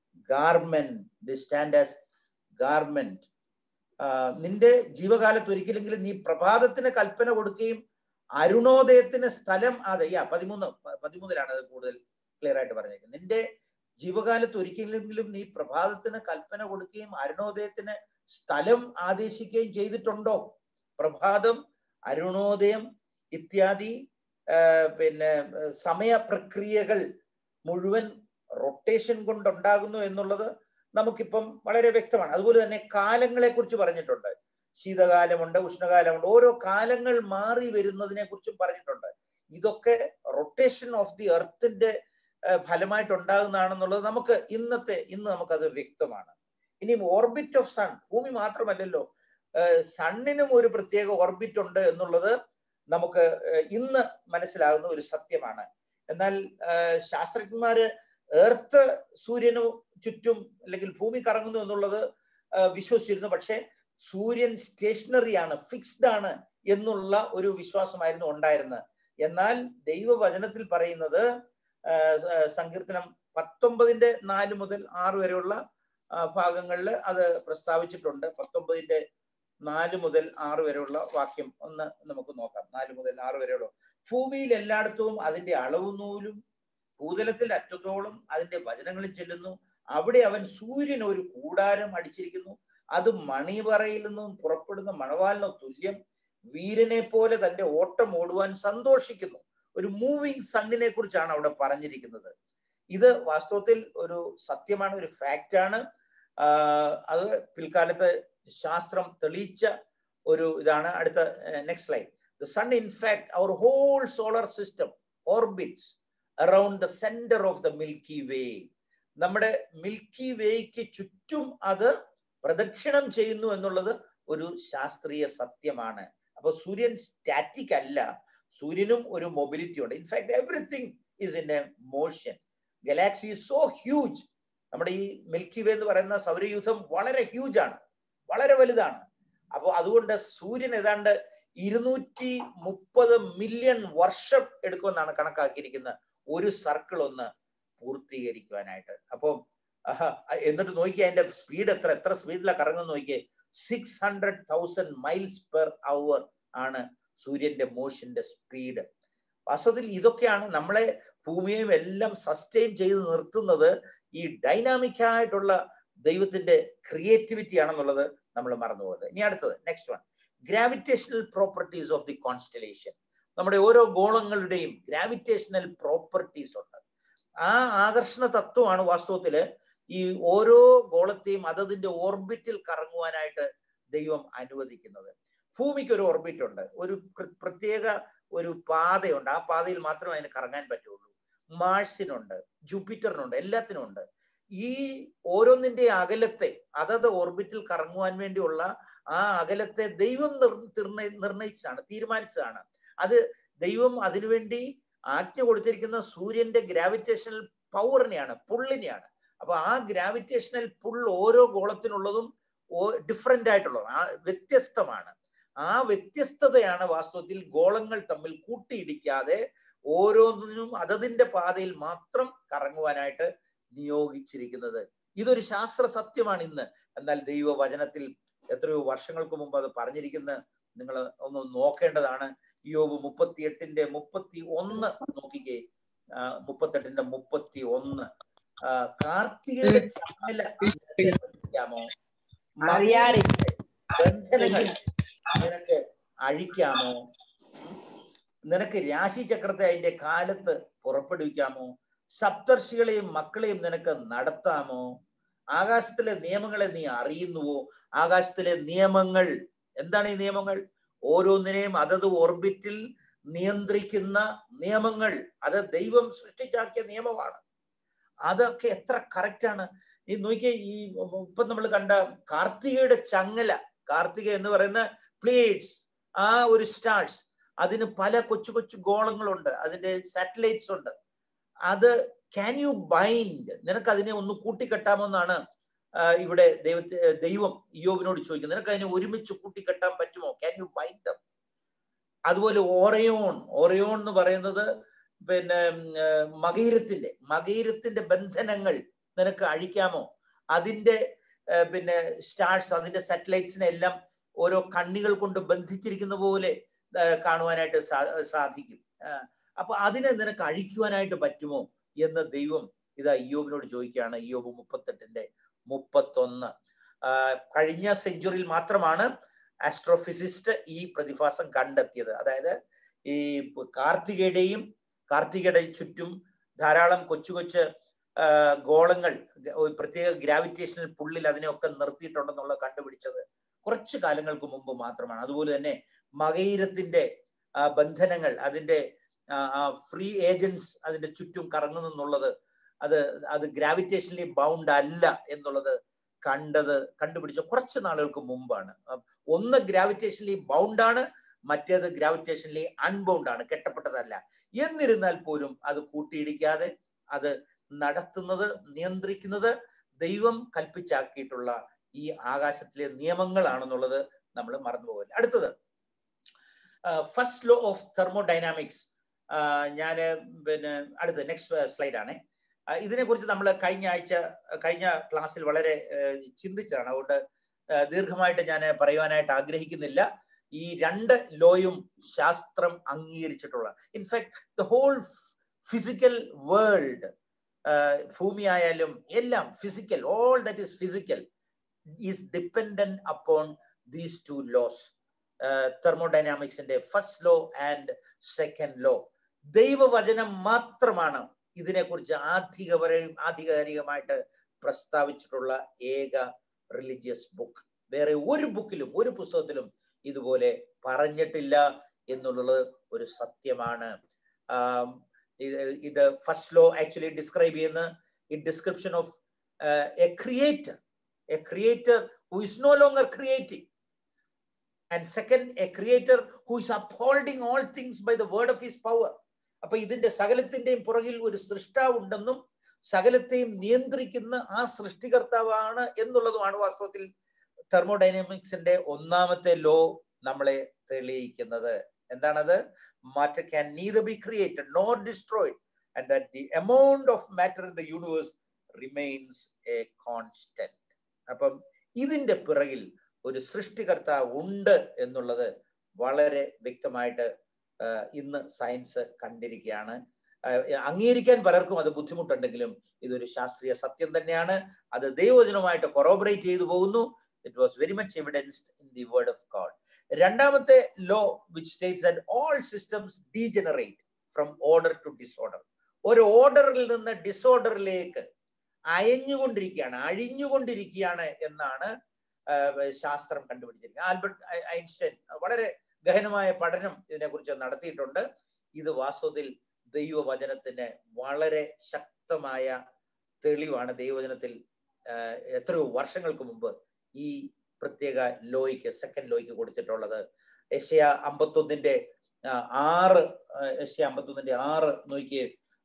S1: garment they stand as garment ആ, നിന്റെ ജീവകാലത്ത് ഒരിക്കലെങ്കിലും നീ പ്രഭാതത്തിന് കൽപ്പന കൊടുക്കുകയും അരുണോദയത്തിന് സ്ഥലം അതെ യാ പതിമൂന്ന് പ- പതിമൂന്നിലാണ് അത് കൂടുതൽ ക്ലിയർ ആയിട്ട് പറഞ്ഞേക്കുന്നത് നിന്റെ ജീവകാലത്ത് ഒരിക്കലെങ്കിലും നീ പ്രഭാതത്തിന് കൽപ്പന കൊടുക്കുകയും അരുണോദയത്തിന് സ്ഥലം ആദേശിക്കുകയും ചെയ്തിട്ടുണ്ടോ പ്രഭാതം അരുണോദയം ഇത്യാദി ആ, പിന്നെ ആ, സമയ പ്രക്രിയകൾ മുഴുവൻ റൊട്ടേഷൻ കൊണ്ടുണ്ടാകുന്നു എന്നുള്ളത് നമുക്കിപ്പം വളരെ വ്യക്തമാണ് അതുപോലെ തന്നെ കാലങ്ങളെ കുറിച്ച് പറഞ്ഞിട്ടുണ്ട് ശീതകാലമുണ്ട് ഉഷ്ണകാലമുണ്ട് ഓരോ കാലങ്ങൾ മാറി വരുന്നതിനെ കുറിച്ചും പറഞ്ഞിട്ടുണ്ട് ഇതൊക്കെ റൊട്ടേഷൻ ഓഫ് ദി എർത്തിന്റെ ഫലമായിട്ട് ഉണ്ടാകുന്നതാണെന്നുള്ളത് നമുക്ക് ഇന്നത്തെ ഇന്ന് നമുക്കത് വ്യക്തമാണ് ഇനി ഓർബിറ്റ് ഓഫ് സൺ ഭൂമി മാത്രമല്ലല്ലോ സണ്ണിനും ഒരു പ്രത്യേക ഓർബിറ്റ് ഉണ്ട് എന്നുള്ളത് നമുക്ക് ഏഹ്, ഇന്ന് മനസ്സിലാകുന്ന ഒരു സത്യമാണ് എന്നാൽ ഏഹ്, ശാസ്ത്രജ്ഞന്മാര് എർത്ത് സൂര്യനു ചുറ്റും അല്ലെങ്കിൽ ഭൂമി കറങ്ങുന്നു എന്നുള്ളത് ഏഹ്, വിശ്വസിച്ചിരുന്നു പക്ഷെ സൂര്യൻ സ്റ്റേഷനറി ആണ് ഫിക്സ്ഡ് ആണ് എന്നുള്ള ഒരു വിശ്വാസമായിരുന്നു ഉണ്ടായിരുന്നത് എന്നാൽ ദൈവവചനത്തിൽ പറയുന്നത് ആഹ് സ- സങ്കീർത്തനം പത്തൊമ്പതിന്റെ നാല് മുതൽ ആറ് വരെയുള്ള ഭാഗങ്ങളിൽ അത് പ്രസ്താവിച്ചിട്ടുണ്ട് പത്തൊമ്പതിന്റെ നാല് മുതൽ ആറ് വരെയുള്ള വാക്യം ഒന്ന് നമുക്ക് നോക്കാം നാല് മുതൽ ആറ് വരെയുള്ള ഭൂമിയിൽ എല്ലായിടത്തും അതിന്റെ അളവ് നൂലും ഭൂതലത്തിൽ അറ്റത്തോളം അതിന്റെ വചനങ്ങളിൽ ചെല്ലുന്നു അവിടെ അവൻ സൂര്യൻ ഒരു കൂടാരം അടിച്ചിരിക്കുന്നു അത് മണിപറയിൽ നിന്നും പുറപ്പെടുന്ന മണവാലിനോ തുല്യം വീരനെ പോലെ തന്റെ ഓട്ടം ഓടുവാൻ സന്തോഷിക്കുന്നു ഒരു മൂവിങ് സണ്ണിനെ കുറിച്ചാണ് അവിടെ പറഞ്ഞിരിക്കുന്നത് ഇത് വാസ്തവത്തിൽ ഒരു സത്യമാണ് ഒരു ഫാക്റ്റ് ആണ് ആഹ് അത് പിൽക്കാലത്ത് ശാസ്ത്രം തെളിയിച്ച ഒരു ഇതാണ് അടുത്ത next slide the sun in fact our whole solar system orbits around the centre of the milky way നമ്മുടെ മിൽക്കി വേക്ക് ചുറ്റും അത് പ്രദക്ഷിണം ചെയ്യുന്നു എന്നുള്ളത് ഒരു ശാസ്ത്രീയ സത്യമാണ് അപ്പൊ സൂര്യൻ സ്റ്റാറ്റിക് അല്ല സൂര്യനും ഒരു മൊബിലിറ്റി ഉണ്ട് in fact everything is in a motion galaxy is so huge നമ്മുടെ ഈ മിൽക്കി വേ എന്ന് പറയുന്ന സൗരയൂഥം വളരെ ഹ്യൂജ് ആണ് വളരെ വലുതാണ് അപ്പോൾ അതുകൊണ്ട് സൂര്യൻ ഏതാണ്ട് ഇരുന്നൂറ്റി മുപ്പത് മില്യൺ വർഷം എടുക്കുമെന്നാണ് കണക്കാക്കിയിരിക്കുന്നത് ഒരു സർക്കിൾ ഒന്ന് പൂർത്തീകരിക്കുവാനായിട്ട് അപ്പോൾ എന്നിട്ട് നോക്കിയാൽ അതിന്റെ സ്പീഡ് എത്ര എത്ര സ്പീഡിലാണ് കറങ്ങുന്ന നോക്കിയേ six hundred thousand miles per hour ആണ് സൂര്യന്റെ മോഷന്റെ സ്പീഡ് വാസ്തവത്തിൽ ഇതൊക്കെയാണ് നമ്മളെ ഭൂമിയെയും എല്ലാം സസ്റ്റെയിൻ ചെയ്ത് നിർത്തുന്നത് ഈ ഡൈനാമിക് ആയിട്ടുള്ള ദൈവത്തിന്റെ ക്രിയേറ്റിവിറ്റി ആണെന്നുള്ളത് നമ്മൾ മറന്നുപോകുന്നത് ഇനി അടുത്തത് next one gravitational properties of the constellation നമ്മുടെ ഓരോ ഗോളങ്ങളുടെയും ഗ്രാവിറ്റേഷണൽ പ്രോപ്പർട്ടീസ് ഉണ്ട് ആ ആകർഷണ തത്വമാണ് വാസ്തവത്തില് ഈ ഓരോ ഗോളത്തെയും അതതിന്റെ ഓർബിറ്റിൽ കറങ്ങുവാനായിട്ട് ദൈവം അനുവദിക്കുന്നത് ഭൂമിക്ക് ഒരു ഓർബിറ്റ് ഉണ്ട് ഒരു പ്ര- പ്രത്യേക ഒരു പാതയുണ്ട് ആ പാതയിൽ മാത്രമേ അതിന് കറങ്ങാൻ പറ്റുള്ളൂ മാഴ്സിനുണ്ട് ജൂപ്പിറ്ററിനുണ്ട് എല്ലാത്തിനും ഉണ്ട് ഈ ഓരോന്നിന്റെ അകലത്തെ അതത് ഓർബിറ്റിൽ കറങ്ങുവാൻ വേണ്ടിയുള്ള ആ അകലത്തെ ദൈവം നിർ നിർണയി- നിർണയിച്ചതാണ് തീരുമാനിച്ചതാണ് അത് ദൈവം അതിനുവേണ്ടി ആജ്ഞ കൊടുത്തിരിക്കുന്ന സൂര്യന്റെ ഗ്രാവിറ്റേഷണൽ പവറിനെയാണ് പുള്ളിനെയാണ് അപ്പൊ ആ ഗ്രാവിറ്റേഷണൽ പുൾ ഓരോ ഗോളത്തിനുള്ളതും ഡിഫറെന്റ് ആയിട്ടുള്ളതാണ് ആ വ്യത്യസ്തമാണ് ആ വ്യത്യസ്തതയാണ് വാസ്തവത്തിൽ ഗോളങ്ങൾ തമ്മിൽ കൂട്ടിയിടിക്കാതെ ഓരോന്നിനും അതതിന്റെ പാതയിൽ മാത്രം കറങ്ങുവാനായിട്ട് നിയോഗിച്ചിരിക്കുന്നത് ഇതൊരു ശാസ്ത്ര സത്യമാണ് ഇന്ന് എന്നാൽ ദൈവവചനത്തിൽ എത്രയോ വർഷങ്ങൾക്ക് മുമ്പ് അത് പറഞ്ഞിരിക്കുന്ന നിങ്ങൾ ഒന്ന് നോക്കേണ്ടതാണ് യോബ് മുപ്പത്തിയെട്ടിന്റെ മുപ്പത്തി ഒന്ന് നോക്കിക്കേ ആ, മുപ്പത്തെട്ടിന്റെ മുപ്പത്തി ഒന്ന് ആ, കാർത്തികയുടെ ചമ്മല അഴിക്കാമോ
S2: അറിയാടി
S1: ബന്ധനങ്ങൾ നിനക്ക് അഴിക്കാമോ നിനക്ക് രാശിചക്രത്തെ അതിന്റെ കാലത്ത് പുറപ്പെടുവിക്കാമോ സപ്തർഷികളെയും മക്കളെയും നിനക്ക് നടത്താമോ ആകാശത്തിലെ നിയമങ്ങളെ നീ അറിയുന്നുവോ ആകാശത്തിലെ നിയമങ്ങൾ എന്താണ് ഈ നിയമങ്ങൾ ഓരോന്നിനെയും അതത് ഓർബിറ്റിൽ നിയന്ത്രിക്കുന്ന നിയമങ്ങൾ അത് ദൈവം സൃഷ്ടിച്ചാക്കിയ നിയമമാണ് അതൊക്കെ എത്ര കറക്റ്റ് ആണ് ഈ നോക്കിയേ ഈ ഇപ്പൊ നമ്മൾ കണ്ട കാർത്തികയുടെ ചങ്ങല കാർത്തിക എന്ന് പറയുന്ന പ്ലേറ്റ്സ് ആ ഒരു സ്റ്റാർസ് അതിന് പല കൊച്ചു കൊച്ചു ഗോളങ്ങളുണ്ട് അതിന്റെ സാറ്റലൈറ്റ്സ് ഉണ്ട് അത് ക്യാൻ യു ബൈൻഡ് നിനക്ക് അതിനെ ഒന്ന് കൂട്ടിക്കെട്ടാമോ എന്നാണ് ആ, ഇവിടെ ദൈവത്തെ ദൈവം യോബിനോട് ചോദിക്കുന്നത് നിനക്ക് അതിനെ ഒരുമിച്ച് കൂട്ടിക്കെട്ടാൻ പറ്റുമോ ക്യാൻ യു ബൈൻഡ് ദം അതുപോലെ ഓറയോൺ ഓറയോൺ എന്ന് പറയുന്നത് പിന്നെ ഉം, ആ, മകീരത്തിന്റെ മകീരത്തിന്റെ ബന്ധനങ്ങൾ നിനക്ക് അഴിക്കാമോ അതിന്റെ ആ, പിന്നെ സ്റ്റാർസ് അതിന്റെ സാറ്റലൈറ്റ്സിനെ എല്ലാം ഓരോ കണ്ണികൾ കൊണ്ട് ബന്ധിച്ചിരിക്കുന്ന പോലെ ആ, കാണുവാനായിട്ട് സാ- സാധിക്കും ആ, അപ്പൊ അതിനെ നിനക്ക് അഴിക്കുവാനായിട്ട് പറ്റുമോ എന്ന് ദൈവം ഇത് അയ്യോബിനോട് ചോദിക്കുകയാണ് അയ്യോബ് മുപ്പത്തെട്ടിന്റെ മുപ്പത്തൊന്ന് ആ, കഴിഞ്ഞ സെഞ്ചുറിയിൽ മാത്രമാണ് ആസ്ട്രോഫിസിസ്റ്റ് ഈ പ്രതിഭാസം കണ്ടെത്തിയത് അതായത് ഈ കാർത്തികയുടെയും കാർത്തികയുടെ ചുറ്റും ധാരാളം കൊച്ചു കൊച്ചു ആ, ഗോളങ്ങൾ ഒരു പ്രത്യേക ഗ്രാവിറ്റേഷണൽ പുള്ളിൽ അതിനെയൊക്കെ നിർത്തിയിട്ടുണ്ടെന്നുള്ള കണ്ടുപിടിച്ചത് കുറച്ചു കാലങ്ങൾക്ക് മുമ്പ് മാത്രമാണ് അതുപോലെ തന്നെ മകയിരത്തിന്റെ ആ, ബന്ധനങ്ങൾ അതിന്റെ ഫ്രീ ഏജൻസ് അതിന്റെ ചുറ്റും കറങ്ങുന്നു എന്നുള്ളത് അത് അത് ഗ്രാവിറ്റേഷനലി ബൗണ്ട് അല്ല എന്നുള്ളത് കണ്ടത് കണ്ടുപിടിച്ച കുറച്ച് നാളുകൾക്ക് മുമ്പാണ് അഹ് ഒന്ന് ഗ്രാവിറ്റേഷനലി ബൗണ്ട് ആണ് മറ്റേത് ഗ്രാവിറ്റേഷനലി അൺബൗണ്ട് ആണ് കെട്ടപ്പെട്ടതല്ല എന്നിരുന്നാൽ പോലും അത് കൂട്ടിയിടിക്കാതെ അത് നടത്തുന്നത് നിയന്ത്രിക്കുന്നത് ദൈവം കൽപ്പിച്ചാക്കിയിട്ടുള്ള ഈ ആകാശത്തിലെ നിയമങ്ങളാണെന്നുള്ളത് നമ്മൾ മറന്നുപോകില്ല അടുത്തത് ഫസ്റ്റ് ലോ ഓഫ് തെർമോഡൈനാമിക്സ് ഞാൻ പിന്നെ അടുത്ത നെക്സ്റ്റ് സ്ലൈഡ് ആണ് ഇതിനെ കുറിച്ച് നമ്മൾ കഴിഞ്ഞ ആഴ്ച കഴിഞ്ഞ ക്ലാസ്സിൽ വളരെ ആ, ചിന്തിച്ചതാണ് അതുകൊണ്ട് ആ, ദീർഘമായിട്ട് ഞാൻ പറയുവാനായിട്ട് ആഗ്രഹിക്കുന്നില്ല ഈ രണ്ട് ലോയും ശാസ്ത്രം അംഗീകരിച്ചിട്ടുള്ള in fact the whole physical world ഭൂമി ആയാലും എല്ലാം physical all that is physical is dependent upon these two laws തെർമോഡൈനാമിക്സിന്റെ first law and second law ദൈവവചനം മാത്രമാണ് ഇതിനെക്കുറിച്ച് ആധികപര ആധികാരികമായിട്ട് പ്രസ്താവിച്ചിട്ടുള്ള ഏക റിലീജിയസ് ബുക്ക് വേറെ ഒരു ബുക്കിലും ഒരു പുസ്തകത്തിലും ഇതുപോലെ പറഞ്ഞിട്ടില്ല എന്നുള്ളത് ഒരു സത്യമാണ് ആം, ഇത് ഇത് ഫസ്റ്റ് ലോ ആക്ച്വലി ഡിസ്ക്രൈബ് ചെയ്യുന്ന ഈ description of a creator a creator who is no longer creating and second a creator who is upholding all things by the word of his power അപ്പൊ ഇതിന്റെ സകലത്തിന്റെയും പുറകിൽ ഒരു സൃഷ്ടാവ് ഉണ്ടെന്നും സകലത്തെയും നിയന്ത്രിക്കുന്ന ആ സൃഷ്ടികർത്താവാണ് എന്നുള്ളതുമാണ് വാസ്തവത്തിൽ തെർമോഡൈനാമിക്സിന്റെ ഒന്നാമത്തെ ലോ നമ്മളെ തെളിയിക്കുന്നത് എന്താണത് matter can neither be created nor destroyed and that the amount of matter in the universe remains a constant അപ്പം ഇതിന്റെ പിറകിൽ ഒരു സൃഷ്ടികർത്താവ് ഉണ്ട് എന്നുള്ളത് വളരെ വ്യക്തമായിട്ട് ആ, ഇന്ന് സയൻസ് കണ്ടിരിക്കുകയാണ് ആ, അംഗീകരിക്കാൻ പലർക്കും അത് ബുദ്ധിമുട്ടുണ്ടെങ്കിലും ഇതൊരു ശാസ്ത്രീയ സത്യം തന്നെയാണ് അത് ദൈവവചനവുമായിട്ട് കൊറോബറേറ്റ് ചെയ്തു പോകുന്നു it was very much evidenced in the word of God രണ്ടാമത്തെ law which states that all systems degenerate from order to disorder ഒരു ഓർഡറിൽ നിന്ന് ഡിസോർഡറിലേക്ക് അയഞ്ഞുകൊണ്ടിരിക്കുകയാണ് അഴിഞ്ഞുകൊണ്ടിരിക്കുകയാണ് എന്നാണ് ആ, ശാസ്ത്രം കണ്ടുപിടിച്ചിരിക്കുന്നത് ആൽബർട്ട് ഐ- ഐൻസ്റ്റൈൻ വളരെ ഗഹനമായ പഠനം ഇതിനെക്കുറിച്ച് നടത്തിയിട്ടുണ്ട് ഇത് വാസ്തവത്തിൽ ദൈവവചനത്തിന് വളരെ ശക്തമായ തെളിവാണ് ദൈവവചനത്തിൽ ആ, എത്രയോ വർഷങ്ങൾക്ക് മുമ്പ് ഈ പ്രത്യേക ലോയ്ക്ക് സെക്കൻഡ് ലോയ്ക്ക് കൊടുത്തിട്ടുള്ളത് ഏഷ്യ അമ്പത്തൊന്നിന്റെ ആ, ആറ് ആ, ഏഷ്യ അമ്പത്തൊന്നിന്റെ ആറ് നോക്കി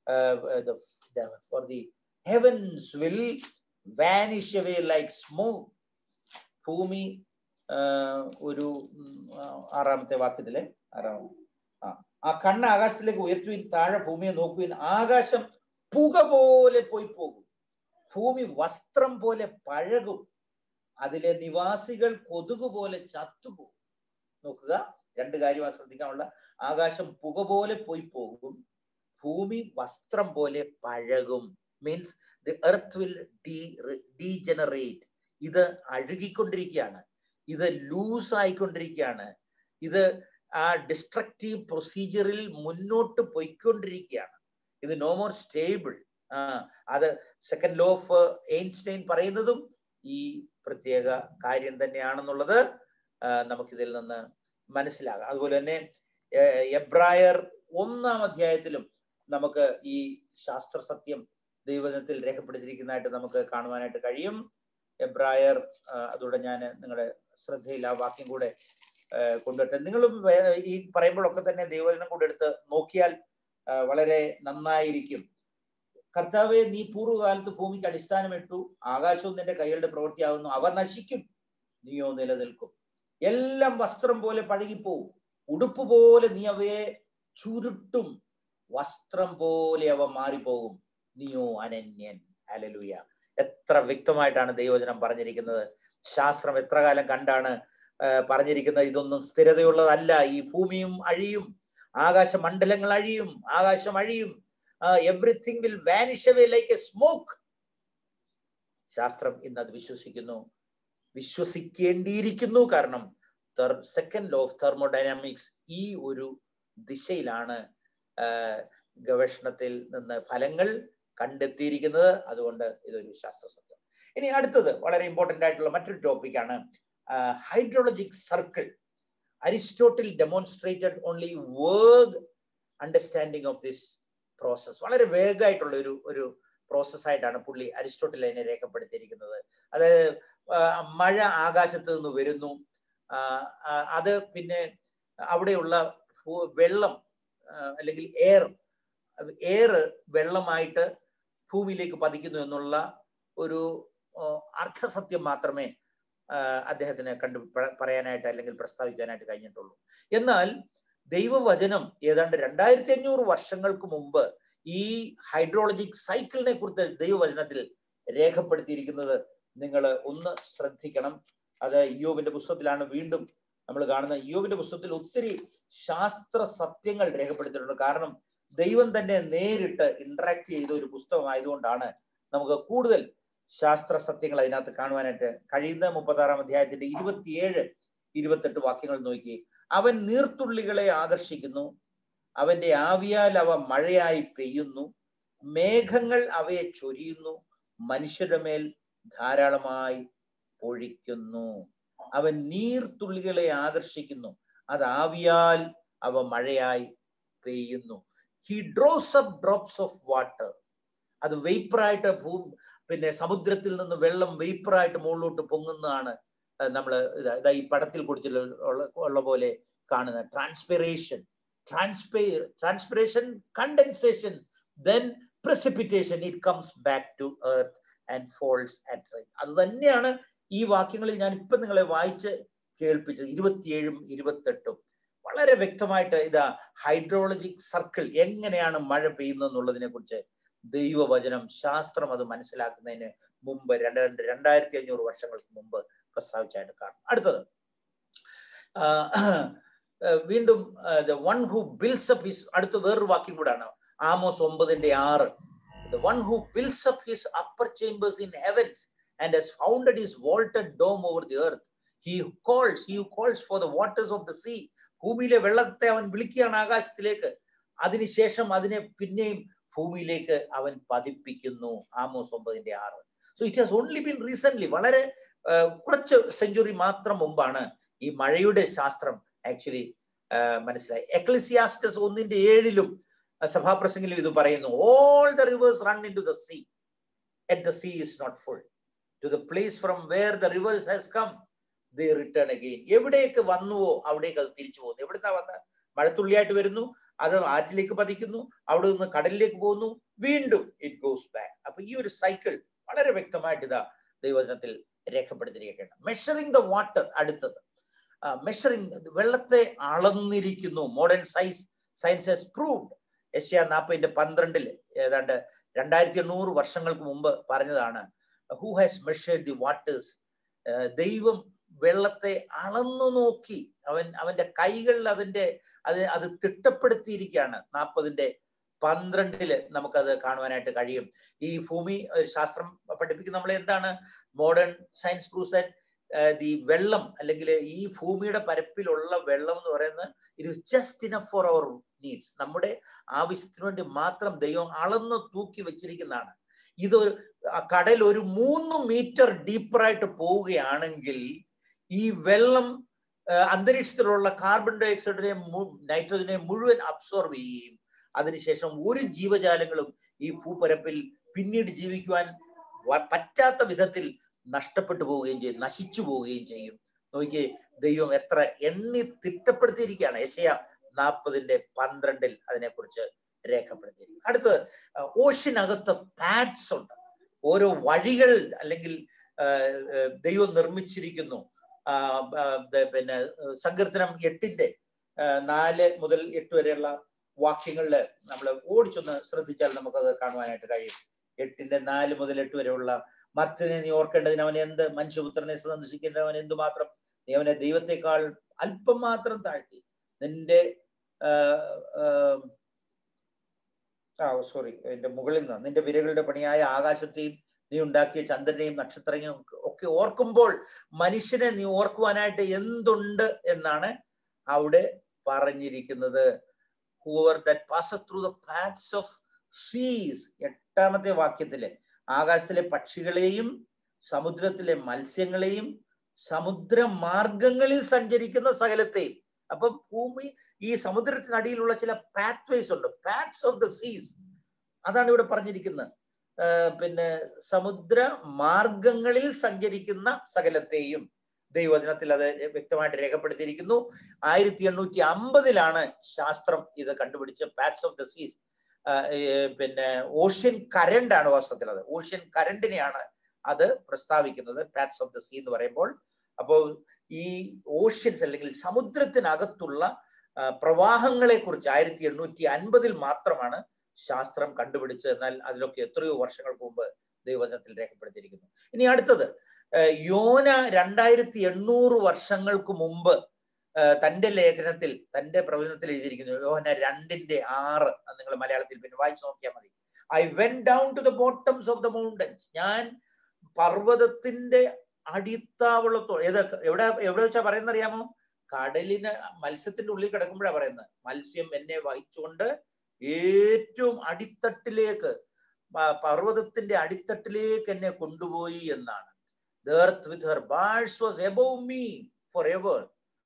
S1: for the heavens will vanish away like smoke ഭൂമി ആ, ഒരു ഉം, ആ, ആറാമത്തെ വാക്യത്തിലെ ആറാം ആ ആ കണ്ണ് ആകാശത്തിലേക്ക് ഉയർത്തുവിൻ താഴെ ഭൂമിയെ നോക്കുവിൻ ആകാശം പുക പോലെ പോയി പോകും ഭൂമി വസ്ത്രം പോലെ പഴകും അതിലെ നിവാസികൾ കൊതുക് പോലെ ചത്തുപോകും നോക്കുക രണ്ട് കാര്യമാണ് ശ്രദ്ധിക്കാനുള്ള ആകാശം പുക പോലെ പോയി പോകും ഭൂമി വസ്ത്രം പോലെ പഴകും means the earth will de degenerate ഇത് അഴുകിക്കൊണ്ടിരിക്കുകയാണ് ഇത് ലൂസ് ആയിക്കൊണ്ടിരിക്കുകയാണ് ഇത് ആ ഡിസ്ട്രക്റ്റീവ് പ്രൊസീജിയറിൽ മുന്നോട്ട് പോയിക്കൊണ്ടിരിക്കുകയാണ് ഇത് നോ മോർ സ്റ്റേബിൾ ആ അത് സെക്കൻഡ് ലോ ഓഫ് എയിൻസ്റ്റൈൻ പറയുന്നതും ഈ പ്രത്യേക കാര്യം തന്നെയാണെന്നുള്ളത് ആ, നമുക്കിതിൽ നിന്ന് മനസ്സിലാകാം അതുപോലെ തന്നെ ഏർ, എബ്രായർ ഒന്നാം അധ്യായത്തിലും നമുക്ക് ഈ ശാസ്ത്ര സത്യം ദൈവജനത്തിൽ രേഖപ്പെടുത്തിയിരിക്കുന്നതായിട്ട് നമുക്ക് കാണുവാനായിട്ട് കഴിയും എബ്രായർ ആ, അതോടെ ഞാൻ നിങ്ങളുടെ ശ്രദ്ധയിൽ ആ വാക്യം കൂടെ ആ, കൊണ്ടുവരട്ടെ നിങ്ങളും വേ- ഈ പറയുമ്പോഴൊക്കെ തന്നെ ദൈവജനം കൂടെ എടുത്ത് നോക്കിയാൽ ആ, വളരെ നന്നായിരിക്കും കർത്താവെ നീ പൂർവ്വകാലത്ത് ഭൂമിക്ക് അടിസ്ഥാനമിട്ടു ആകാശവും നിന്റെ കൈകളുടെ പ്രവൃത്തിയാകുന്നു അവ നശിക്കും നീയോ നിലനിൽക്കും എല്ലാം വസ്ത്രം പോലെ പഴകിപ്പോവും ഉടുപ്പ് പോലെ നീ അവയെ ചുരുട്ടും വസ്ത്രം പോലെ അവ മാറിപ്പോകും നീയോ അനന്യൻ അലലുയ എത്ര വ്യക്തമായിട്ടാണ് ദൈവചനം പറഞ്ഞിരിക്കുന്നത് ശാസ്ത്രം എത്ര കാലം കണ്ടാണ് ആ, പറഞ്ഞിരിക്കുന്നത് ഇതൊന്നും സ്ഥിരതയുള്ളതല്ല ഈ ഭൂമിയും അഴിയും ആകാശമണ്ഡലങ്ങൾ അഴിയും ആകാശം അഴിയും everything will vanish away like a smoke ശാസ്ത്രം ഇന്ന് അത് വിശ്വസിക്കുന്നു വിശ്വസിക്കേണ്ടിയിരിക്കുന്നു കാരണം സെക്കൻഡ് ലോ ഓഫ് തെർമോഡൈനാമിക്സ് ഈ ഒരു ദിശയിലാണ് ആ, ഗവേഷണത്തിൽ നിന്ന് ഫലങ്ങൾ കണ്ടെത്തിയിരിക്കുന്നത് അതുകൊണ്ട് ഇതൊരു ശാസ്ത്ര സത്യം ഇനി അടുത്തത് വളരെ ഇമ്പോർട്ടന്റ് ആയിട്ടുള്ള മറ്റൊരു ടോപ്പിക്കാണ് hydrologic circle Aristotle demonstrated only vague understanding of this process വളരെ വേഗമായിട്ടുള്ള ഒരു ഒരു പ്രോസസ് ആയിട്ടാണ് പുള്ളി അരിസ്റ്റോട്ടിൽ അതിനെ രേഖപ്പെടുത്തിയിരിക്കുന്നത് അതായത് ആ, മഴ ആകാശത്ത് നിന്ന് വരുന്നു ആ, ആ, അത് പിന്നെ അവിടെയുള്ള ഭൂ- വെള്ളം ആ, അല്ലെങ്കിൽ എയർ എയർ വെള്ളമായിട്ട് ഭൂമിയിലേക്ക് പതിക്കുന്നു എന്നുള്ള ഒരു ആ, അർത്ഥസത്യം മാത്രമേ ആ, അദ്ദേഹത്തിന് കണ്ടു പ- പറയാനായിട്ട് അല്ലെങ്കിൽ പ്രസ്താവിക്കാനായിട്ട് കഴിഞ്ഞിട്ടുള്ളൂ എന്നാൽ ദൈവവചനം ഏതാണ്ട് രണ്ടായിരത്തി അഞ്ഞൂറ് വർഷങ്ങൾക്ക് മുമ്പ് ഈ ഹൈഡ്രോളജിക് സൈക്കിളിനെ കുറിച്ച് ദൈവവചനത്തിൽ രേഖപ്പെടുത്തിയിരിക്കുന്നത് നിങ്ങൾ ഒന്ന് ശ്രദ്ധിക്കണം അത് യോബിന്റെ പുസ്തകത്തിലാണ് വീണ്ടും നമ്മൾ കാണുന്നത് യോബിന്റെ പുസ്തകത്തിൽ ഒത്തിരി ശാസ്ത്ര സത്യങ്ങൾ രേഖപ്പെടുത്തിയിട്ടുണ്ട് കാരണം ദൈവം തന്നെ നേരിട്ട് ഇന്ററാക്ട് ചെയ്ത ഒരു പുസ്തകമായതുകൊണ്ടാണ് നമുക്ക് കൂടുതൽ ശാസ്ത്ര സത്യങ്ങൾ അതിനകത്ത് കാണുവാനായിട്ട് കഴിയുന്ന മുപ്പത്തി ആറാം അധ്യായത്തിന്റെ ഇരുപത്തിയേഴ് ഇരുപത്തെട്ട് വാക്യങ്ങൾ നോക്കി അവൻ നീർത്തുള്ളികളെ ആകർഷിക്കുന്നു അവന്റെ ആവിയാൽ അവ മഴയായി പെയ്യുന്നു മേഘങ്ങൾ അവയെ ചൊരിയുന്നു മനുഷ്യരുടെ മേൽ ധാരാളമായി പൊഴിക്കുന്നു അവൻ നീർത്തുള്ളികളെ ആകർഷിക്കുന്നു അത് ആവിയാൽ അവ മഴയായി പെയ്യുന്നു he draws up drops of water അത് വെയ്പ്പറായിട്ട് ഭൂ പിന്നെ സമുദ്രത്തിൽ നിന്ന് വെള്ളം വെയ്പ്പറായിട്ട് മുകളിലോട്ട് പൊങ്ങുന്നതാണ് നമ്മൾ ഇതാ ഈ പടത്തിൽ കൊടുത്തിട്ടുള്ള ഉള്ള- ഉള്ള പോലെ കാണുന്ന ട്രാൻസ്പിറേഷൻ ട്രാൻസ്പേ transpiration condensation then precipitation it comes back to earth and falls at rain അത് തന്നെയാണ് ഈ വാക്യങ്ങളിൽ ഞാൻ ഇപ്പൊ നിങ്ങളെ വായിച്ച് കേൾപ്പിച്ചത് ഇരുപത്തിയേഴും ഇരുപത്തെട്ടും വളരെ വ്യക്തമായിട്ട് ഇതാ ഹൈഡ്രോളജിക് സർക്കിൾ എങ്ങനെയാണ് മഴ പെയ്യുന്നത് എന്നുള്ളതിനെ കുറിച്ച് ദൈവവചനം ശാസ്ത്രം അത് മനസ്സിലാക്കുന്നതിന് മുമ്പ് രണ്ട് രണ്ട് രണ്ടായിരത്തി അഞ്ഞൂറ് വർഷങ്ങൾക്ക് മുമ്പ് പ്രസ്താവിച്ചായിട്ട് കാണും അടുത്തത് ആഹ് ആഹ് വീണ്ടും the one who builds up his അടുത്ത വേറൊരു വാക്യം കൂടാണ് ആമോസ് ഒമ്പതിന്റെ ആറ് the one who builds up his upper chambers in heavens and has founded his vaulted dome over the earth he calls he who calls for the waters of the sea ഭൂമിയിലെ വെള്ളത്തെ അവൻ വിളിക്കുകയാണ് ആകാശത്തിലേക്ക് അതിനുശേഷം അതിനെ പിന്നെയും ഭൂമിയിലേക്ക് അവൻ പതിപ്പിക്കുന്നു ആമോസ് ഒമ്പതിന്റെ ആറ് so it has only been recent വളരെ കുറച്ച് സെഞ്ചുറി മാത്രം മുമ്പാണ് ഈ മഴയുടെ ശാസ്ത്രം ആക്ച്വലി മനസ്സിലായി എക്ലിസിയാസ്റ്റസ് ഒന്നിന്റെ ഏഴിലും സഭാപ്രസംഗിലും ഇത് പറയുന്നു all the rivers run into the sea yet the sea is not full to the place from where the rivers has come they return again എവിടേക്ക് വന്നുവോ അവിടേക്ക് അത് തിരിച്ചു പോകുന്നു എവിടുന്നാ വന്ന മഴത്തുള്ളിയായിട്ട് വരുന്നു അത് ആറ്റിലേക്ക് പതിക്കുന്നു അവിടെ നിന്ന് കടലിലേക്ക് പോകുന്നു വീണ്ടും ഇറ്റ് ഗോസ് ബാക്ക് അപ്പൊ ഈ ഒരു സൈക്കിൾ വളരെ വ്യക്തമായിട്ട് ഇതാ ദൈവവചനത്തിൽ രേഖപ്പെടുത്തിയിരിക്കുകയാണ് മെഷറിംഗ് ദ വാട്ടർ അടുത്തത് മെഷറിംഗ് വെള്ളത്തെ അളന്നിരിക്കുന്നു modern science science has proved Isaiah നാൽപ്പതിന്റെ പന്ത്രണ്ടിൽ ഏതാണ്ട് രണ്ടായിരത്തി എണ്ണൂറ് വർഷങ്ങൾക്ക് മുമ്പ് പറഞ്ഞതാണ് who has measured the waters ദൈവം വെള്ളത്തെ അളന്നു നോക്കി അവൻ അവന്റെ കൈകളിൽ അതിന്റെ അത് അത് തിട്ടപ്പെടുത്തിയിരിക്കുകയാണ് നാൽപ്പതിന്റെ പന്ത്രണ്ടില് നമുക്കത് കാണുവാനായിട്ട് കഴിയും ഈ ഭൂമി ശാസ്ത്രം പഠിപ്പിക്കുന്ന നമ്മളെ എന്താണ് modern science proves that the വെള്ളം അല്ലെങ്കിൽ ഈ ഭൂമിയുടെ പരപ്പിലുള്ള വെള്ളം എന്ന് പറയുന്നത് it is just enough for our needs നമ്മുടെ ആവശ്യത്തിന് വേണ്ടി മാത്രം ദൈവം അളന്ന് തൂക്കി വെച്ചിരിക്കുന്നതാണ് ഇത് കടൽ ഒരു മൂന്ന് മീറ്റർ ഡീപ്പറായിട്ട് പോവുകയാണെങ്കിൽ ഈ വെള്ളം അന്തരീക്ഷത്തിലുള്ള കാർബൺ ഡൈ ഓക്സൈഡിനെ നൈട്രജനെ മുഴുവൻ അബ്സോർബ് ചെയ്യുകയും അതിനുശേഷം ഒരു ജീവജാലങ്ങളും ഈ ഭൂപരപ്പിൽ പിന്നീട് ജീവിക്കുവാൻ പറ്റാത്ത വിധത്തിൽ നഷ്ടപ്പെട്ടു പോവുകയും ചെയ്യും നശിച്ചു പോവുകയും ചെയ്യും നോക്കിയേ ദൈവം എത്ര എണ്ണി തിട്ടപ്പെടുത്തിയിരിക്കുകയാണ് യശയ നാൽപ്പതിന്റെ പന്ത്രണ്ടിൽ അതിനെക്കുറിച്ച് രേഖപ്പെടുത്തിയിരിക്കുന്നു അടുത്തത് ഓഷ്യനകത്ത് പാഡ്സ് ഉണ്ട് ഓരോ വഴികൾ അല്ലെങ്കിൽ ദൈവം നിർമ്മിച്ചിരിക്കുന്നു പിന്നെ സങ്കീർത്തനം എട്ടിന്റെ നാല് മുതൽ എട്ട് വരെയുള്ള വാക്യങ്ങളിൽ നമ്മൾ ഓടിച്ചൊന്ന് ശ്രദ്ധിച്ചാൽ നമുക്കത് കാണുവാനായിട്ട് കഴിയും എട്ടിന്റെ നാല് മുതൽ എട്ട് വരെയുള്ള മർത്തിനെ നീ ഓർക്കേണ്ടതിന് അവൻ എന്ത് മനുഷ്യപുത്രനെ സന്ദർശിക്കേണ്ട അവൻ എന്തുമാത്രം നീ അവനെ ദൈവത്തെക്കാൾ അല്പം മാത്രം താഴ്ത്തി നിന്റെ ആ സോറി എന്റെ മുകളിൽ നിന്ന് നിന്റെ വിരകളുടെ പണിയായ ആകാശത്തെയും നീ ഉണ്ടാക്കിയ ചന്ദ്രനെയും നക്ഷത്രങ്ങളെയും ഒക്കെ ഓർക്കുമ്പോൾ മനുഷ്യനെ നീ ഓർക്കുവാനായിട്ട് എന്തുണ്ട് എന്നാണ് അവിടെ പറഞ്ഞിരിക്കുന്നത് whoever that pass through the paths of seas എട്ടാമത്തെ വാക്യത്തിലെ ആകാശത്തിലെ പക്ഷികളെയും സമുദ്രത്തിലെ മത്സ്യങ്ങളെയും സമുദ്ര മാർഗങ്ങളിൽ സഞ്ചരിക്കുന്ന സകലത്തെയും അപ്പം ഭൂമി ഈ സമുദ്രത്തിനടിയിലുള്ള ചില പാത്വേസ് ഉണ്ട് പാത്സ് ഓഫ് ദ സീസ് അതാണ് ഇവിടെ പറഞ്ഞിരിക്കുന്നത് പിന്നെ സമുദ്ര മാർഗങ്ങളിൽ സഞ്ചരിക്കുന്ന സകലത്തെയും ദൈവവചനത്തിൽ അത് വ്യക്തമായിട്ട് രേഖപ്പെടുത്തിയിരിക്കുന്നു ആയിരത്തി എണ്ണൂറ്റി അമ്പതിലാണ് ശാസ്ത്രം ഇത് കണ്ടുപിടിച്ച് പാറ്റ്സ് ഓഫ് ദ സീസ് പിന്നെ ഓഷ്യൻ കരണ്ട് ആണ് വാസ്തവത്തിൽ അത് ഓഷ്യൻ കരണ്ടിനെയാണ് അത് പ്രസ്താവിക്കുന്നത് പാറ്റ്സ് ഓഫ് ദ സീ എന്ന് പറയുമ്പോൾ അപ്പോൾ ഈ ഓഷ്യൻസ് അല്ലെങ്കിൽ സമുദ്രത്തിനകത്തുള്ള പ്രവാഹങ്ങളെ കുറിച്ച് ആയിരത്തി എണ്ണൂറ്റി അൻപതിൽ മാത്രമാണ് ശാസ്ത്രം കണ്ടുപിടിച്ചത് എന്നാൽ അതിലൊക്കെ എത്രയോ വർഷങ്ങൾക്ക് മുമ്പ് ദൈവവചനത്തിൽ രേഖപ്പെടുത്തിയിരിക്കുന്നു ഇനി അടുത്തത് യോന രണ്ടായിരത്തി എണ്ണൂറ് വർഷങ്ങൾക്ക് മുമ്പ് തന്റെ ലേഖനത്തിൽ തന്റെ പ്രവചനത്തിൽ എഴുതിയിരിക്കുന്നു യോന രണ്ടിന്റെ ആറ് നിങ്ങൾ മലയാളത്തിൽ പിന്നെ വായിച്ചു നോക്കിയാൽ മതി I went down to the bottoms of the mountains ഞാൻ പർവ്വതത്തിന്റെ അടിത്താവളത്തോ ഏത് എവിടെ എവിടെ വെച്ചാ പറയുന്നത് അറിയാമോ കടലിന് മത്സ്യത്തിന്റെ ഉള്ളിൽ കിടക്കുമ്പോഴാണ് പറയുന്നത് മത്സ്യം എന്നെ വഹിച്ചുകൊണ്ട് ഏറ്റവും അടിത്തട്ടിലേക്ക് പർവ്വതത്തിന്റെ അടിത്തട്ടിലേക്ക് എന്നെ കൊണ്ടുപോയി എന്നാണ് The earth with her bars was above me forever,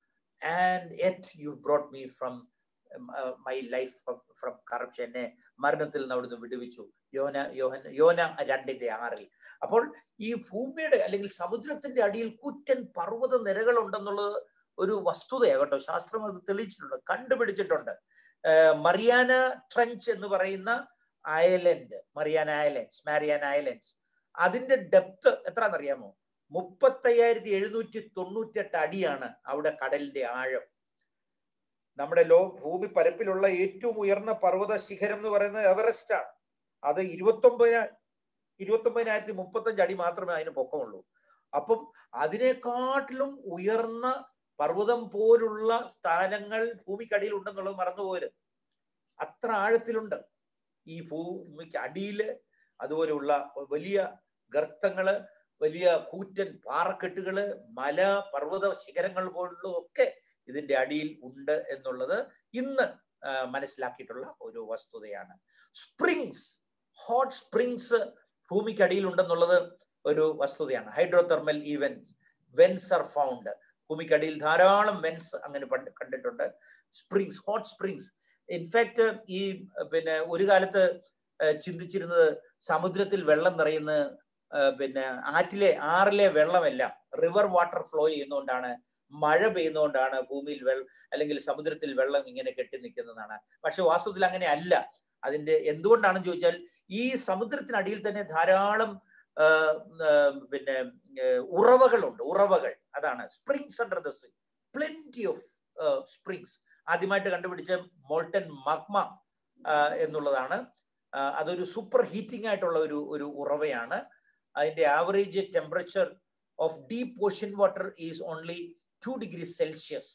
S1: and yet you brought me from uh, my life from, from corruption. എന്നെ മരണത്തിൽ നിന്ന് അവിടുന്ന് വിടുവിച്ചു യോന യോഹൻ യോന രണ്ടിന്റെ ആറിൽ അപ്പോൾ ഈ ഭൂമിയുടെ അല്ലെങ്കിൽ സമുദ്രത്തിന്റെ അടിയിൽ കുറ്റൻ പർവ്വത നിരകൾ ഉണ്ടെന്നുള്ളത് ഒരു വസ്തുതയാണ് കേട്ടോ ശാസ്ത്രം അത് തെളിയിച്ചിട്ടുണ്ട് കണ്ടുപിടിച്ചിട്ടുണ്ട് മറിയാന ട്രഞ്ച് എന്ന് പറയുന്ന island Mariana islands Mariana islands അതിന്റെ ഡെപ്ത് എത്രയാണെന്നറിയാമോ മുപ്പത്തയ്യായിരത്തി എഴുന്നൂറ്റി തൊണ്ണൂറ്റെട്ട് അടിയാണ് അവിടെ കടലിന്റെ ആഴം നമ്മുടെ ലോ ഭൂമി പരപ്പിലുള്ള ഏറ്റവും ഉയർന്ന പർവ്വത ശിഖരം എന്ന് പറയുന്നത് എവറസ്റ്റ് ആണ് അത് ഇരുപത്തി ഒമ്പതിനാ ഇരുപത്തി ഒമ്പതിനായിരത്തി മുപ്പത്തഞ്ച് അടി മാത്രമേ അതിന് പൊക്കമുള്ളൂ അപ്പം അതിനെക്കാട്ടിലും ഉയർന്ന പർവ്വതം പോലുള്ള സ്ഥാനങ്ങൾ ഭൂമിക്കടിയിൽ ഉണ്ടെന്നുള്ളത് മറന്നുപോകരുത് അത്ര ആഴത്തിലുണ്ട് ഈ ഭൂമിക്ക് അടിയില് അതുപോലെയുള്ള വലിയ ഗർത്തങ്ങള് വലിയ കൂറ്റൻ പാറക്കെട്ടുകള് മല പർവ്വത ശിഖരങ്ങൾ പോലുള്ളതൊക്കെ ഇതിന്റെ അടിയിൽ ഉണ്ട് എന്നുള്ളത് ഇന്ന് മനസ്സിലാക്കിയിട്ടുള്ള ഒരു വസ്തുതയാണ് സ്പ്രിങ്സ് ഹോട്ട് സ്പ്രിങ്സ് ഭൂമിക്കടിയിൽ ഉണ്ടെന്നുള്ളത് ഒരു വസ്തുതയാണ് hydrothermal events vents are found ഭൂമിക്കടിയിൽ ധാരാളം വെൻസ് അങ്ങനെ പണ്ട് കണ്ടിട്ടുണ്ട് സ്പ്രിങ്സ് ഹോട്ട് സ്പ്രിങ്സ് ഇൻഫാക്ട് ഈ പിന്നെ ഒരു കാലത്ത് ചിന്തിച്ചിരുന്നത് സമുദ്രത്തിൽ വെള്ളം നിറയുന്ന പിന്നെ ആറ്റിലെ ആറിലെ വെള്ളമെല്ലാം റിവർ വാട്ടർ ഫ്ലോ ചെയ്യുന്നതുകൊണ്ടാണ് മഴ പെയ്യുന്നതുകൊണ്ടാണ് ഭൂമിയിൽ വെള്ളം അല്ലെങ്കിൽ സമുദ്രത്തിൽ വെള്ളം ഇങ്ങനെ കെട്ടി നിൽക്കുന്നതാണ് പക്ഷെ വാസ്തവത്തിൽ അങ്ങനെ അല്ല അതിന്റെ എന്തുകൊണ്ടാണെന്ന് ചോദിച്ചാൽ ഈ സമുദ്രത്തിനടിയിൽ തന്നെ ധാരാളം പിന്നെ ഉറവകളുണ്ട് ഉറവകൾ അതാണ് springs under the sea plenty of springs ആദ്യമായിട്ട് കണ്ടുപിടിച്ച മോൾട്ടൻ മഗ്മ എന്നുള്ളതാണ് അതൊരു സൂപ്പർ ഹീറ്റിംഗ് ആയിട്ടുള്ള ഒരു ഒരു ഉറവയാണ് അതിന്റെ average temperature of deep ocean water is only two degree Celsius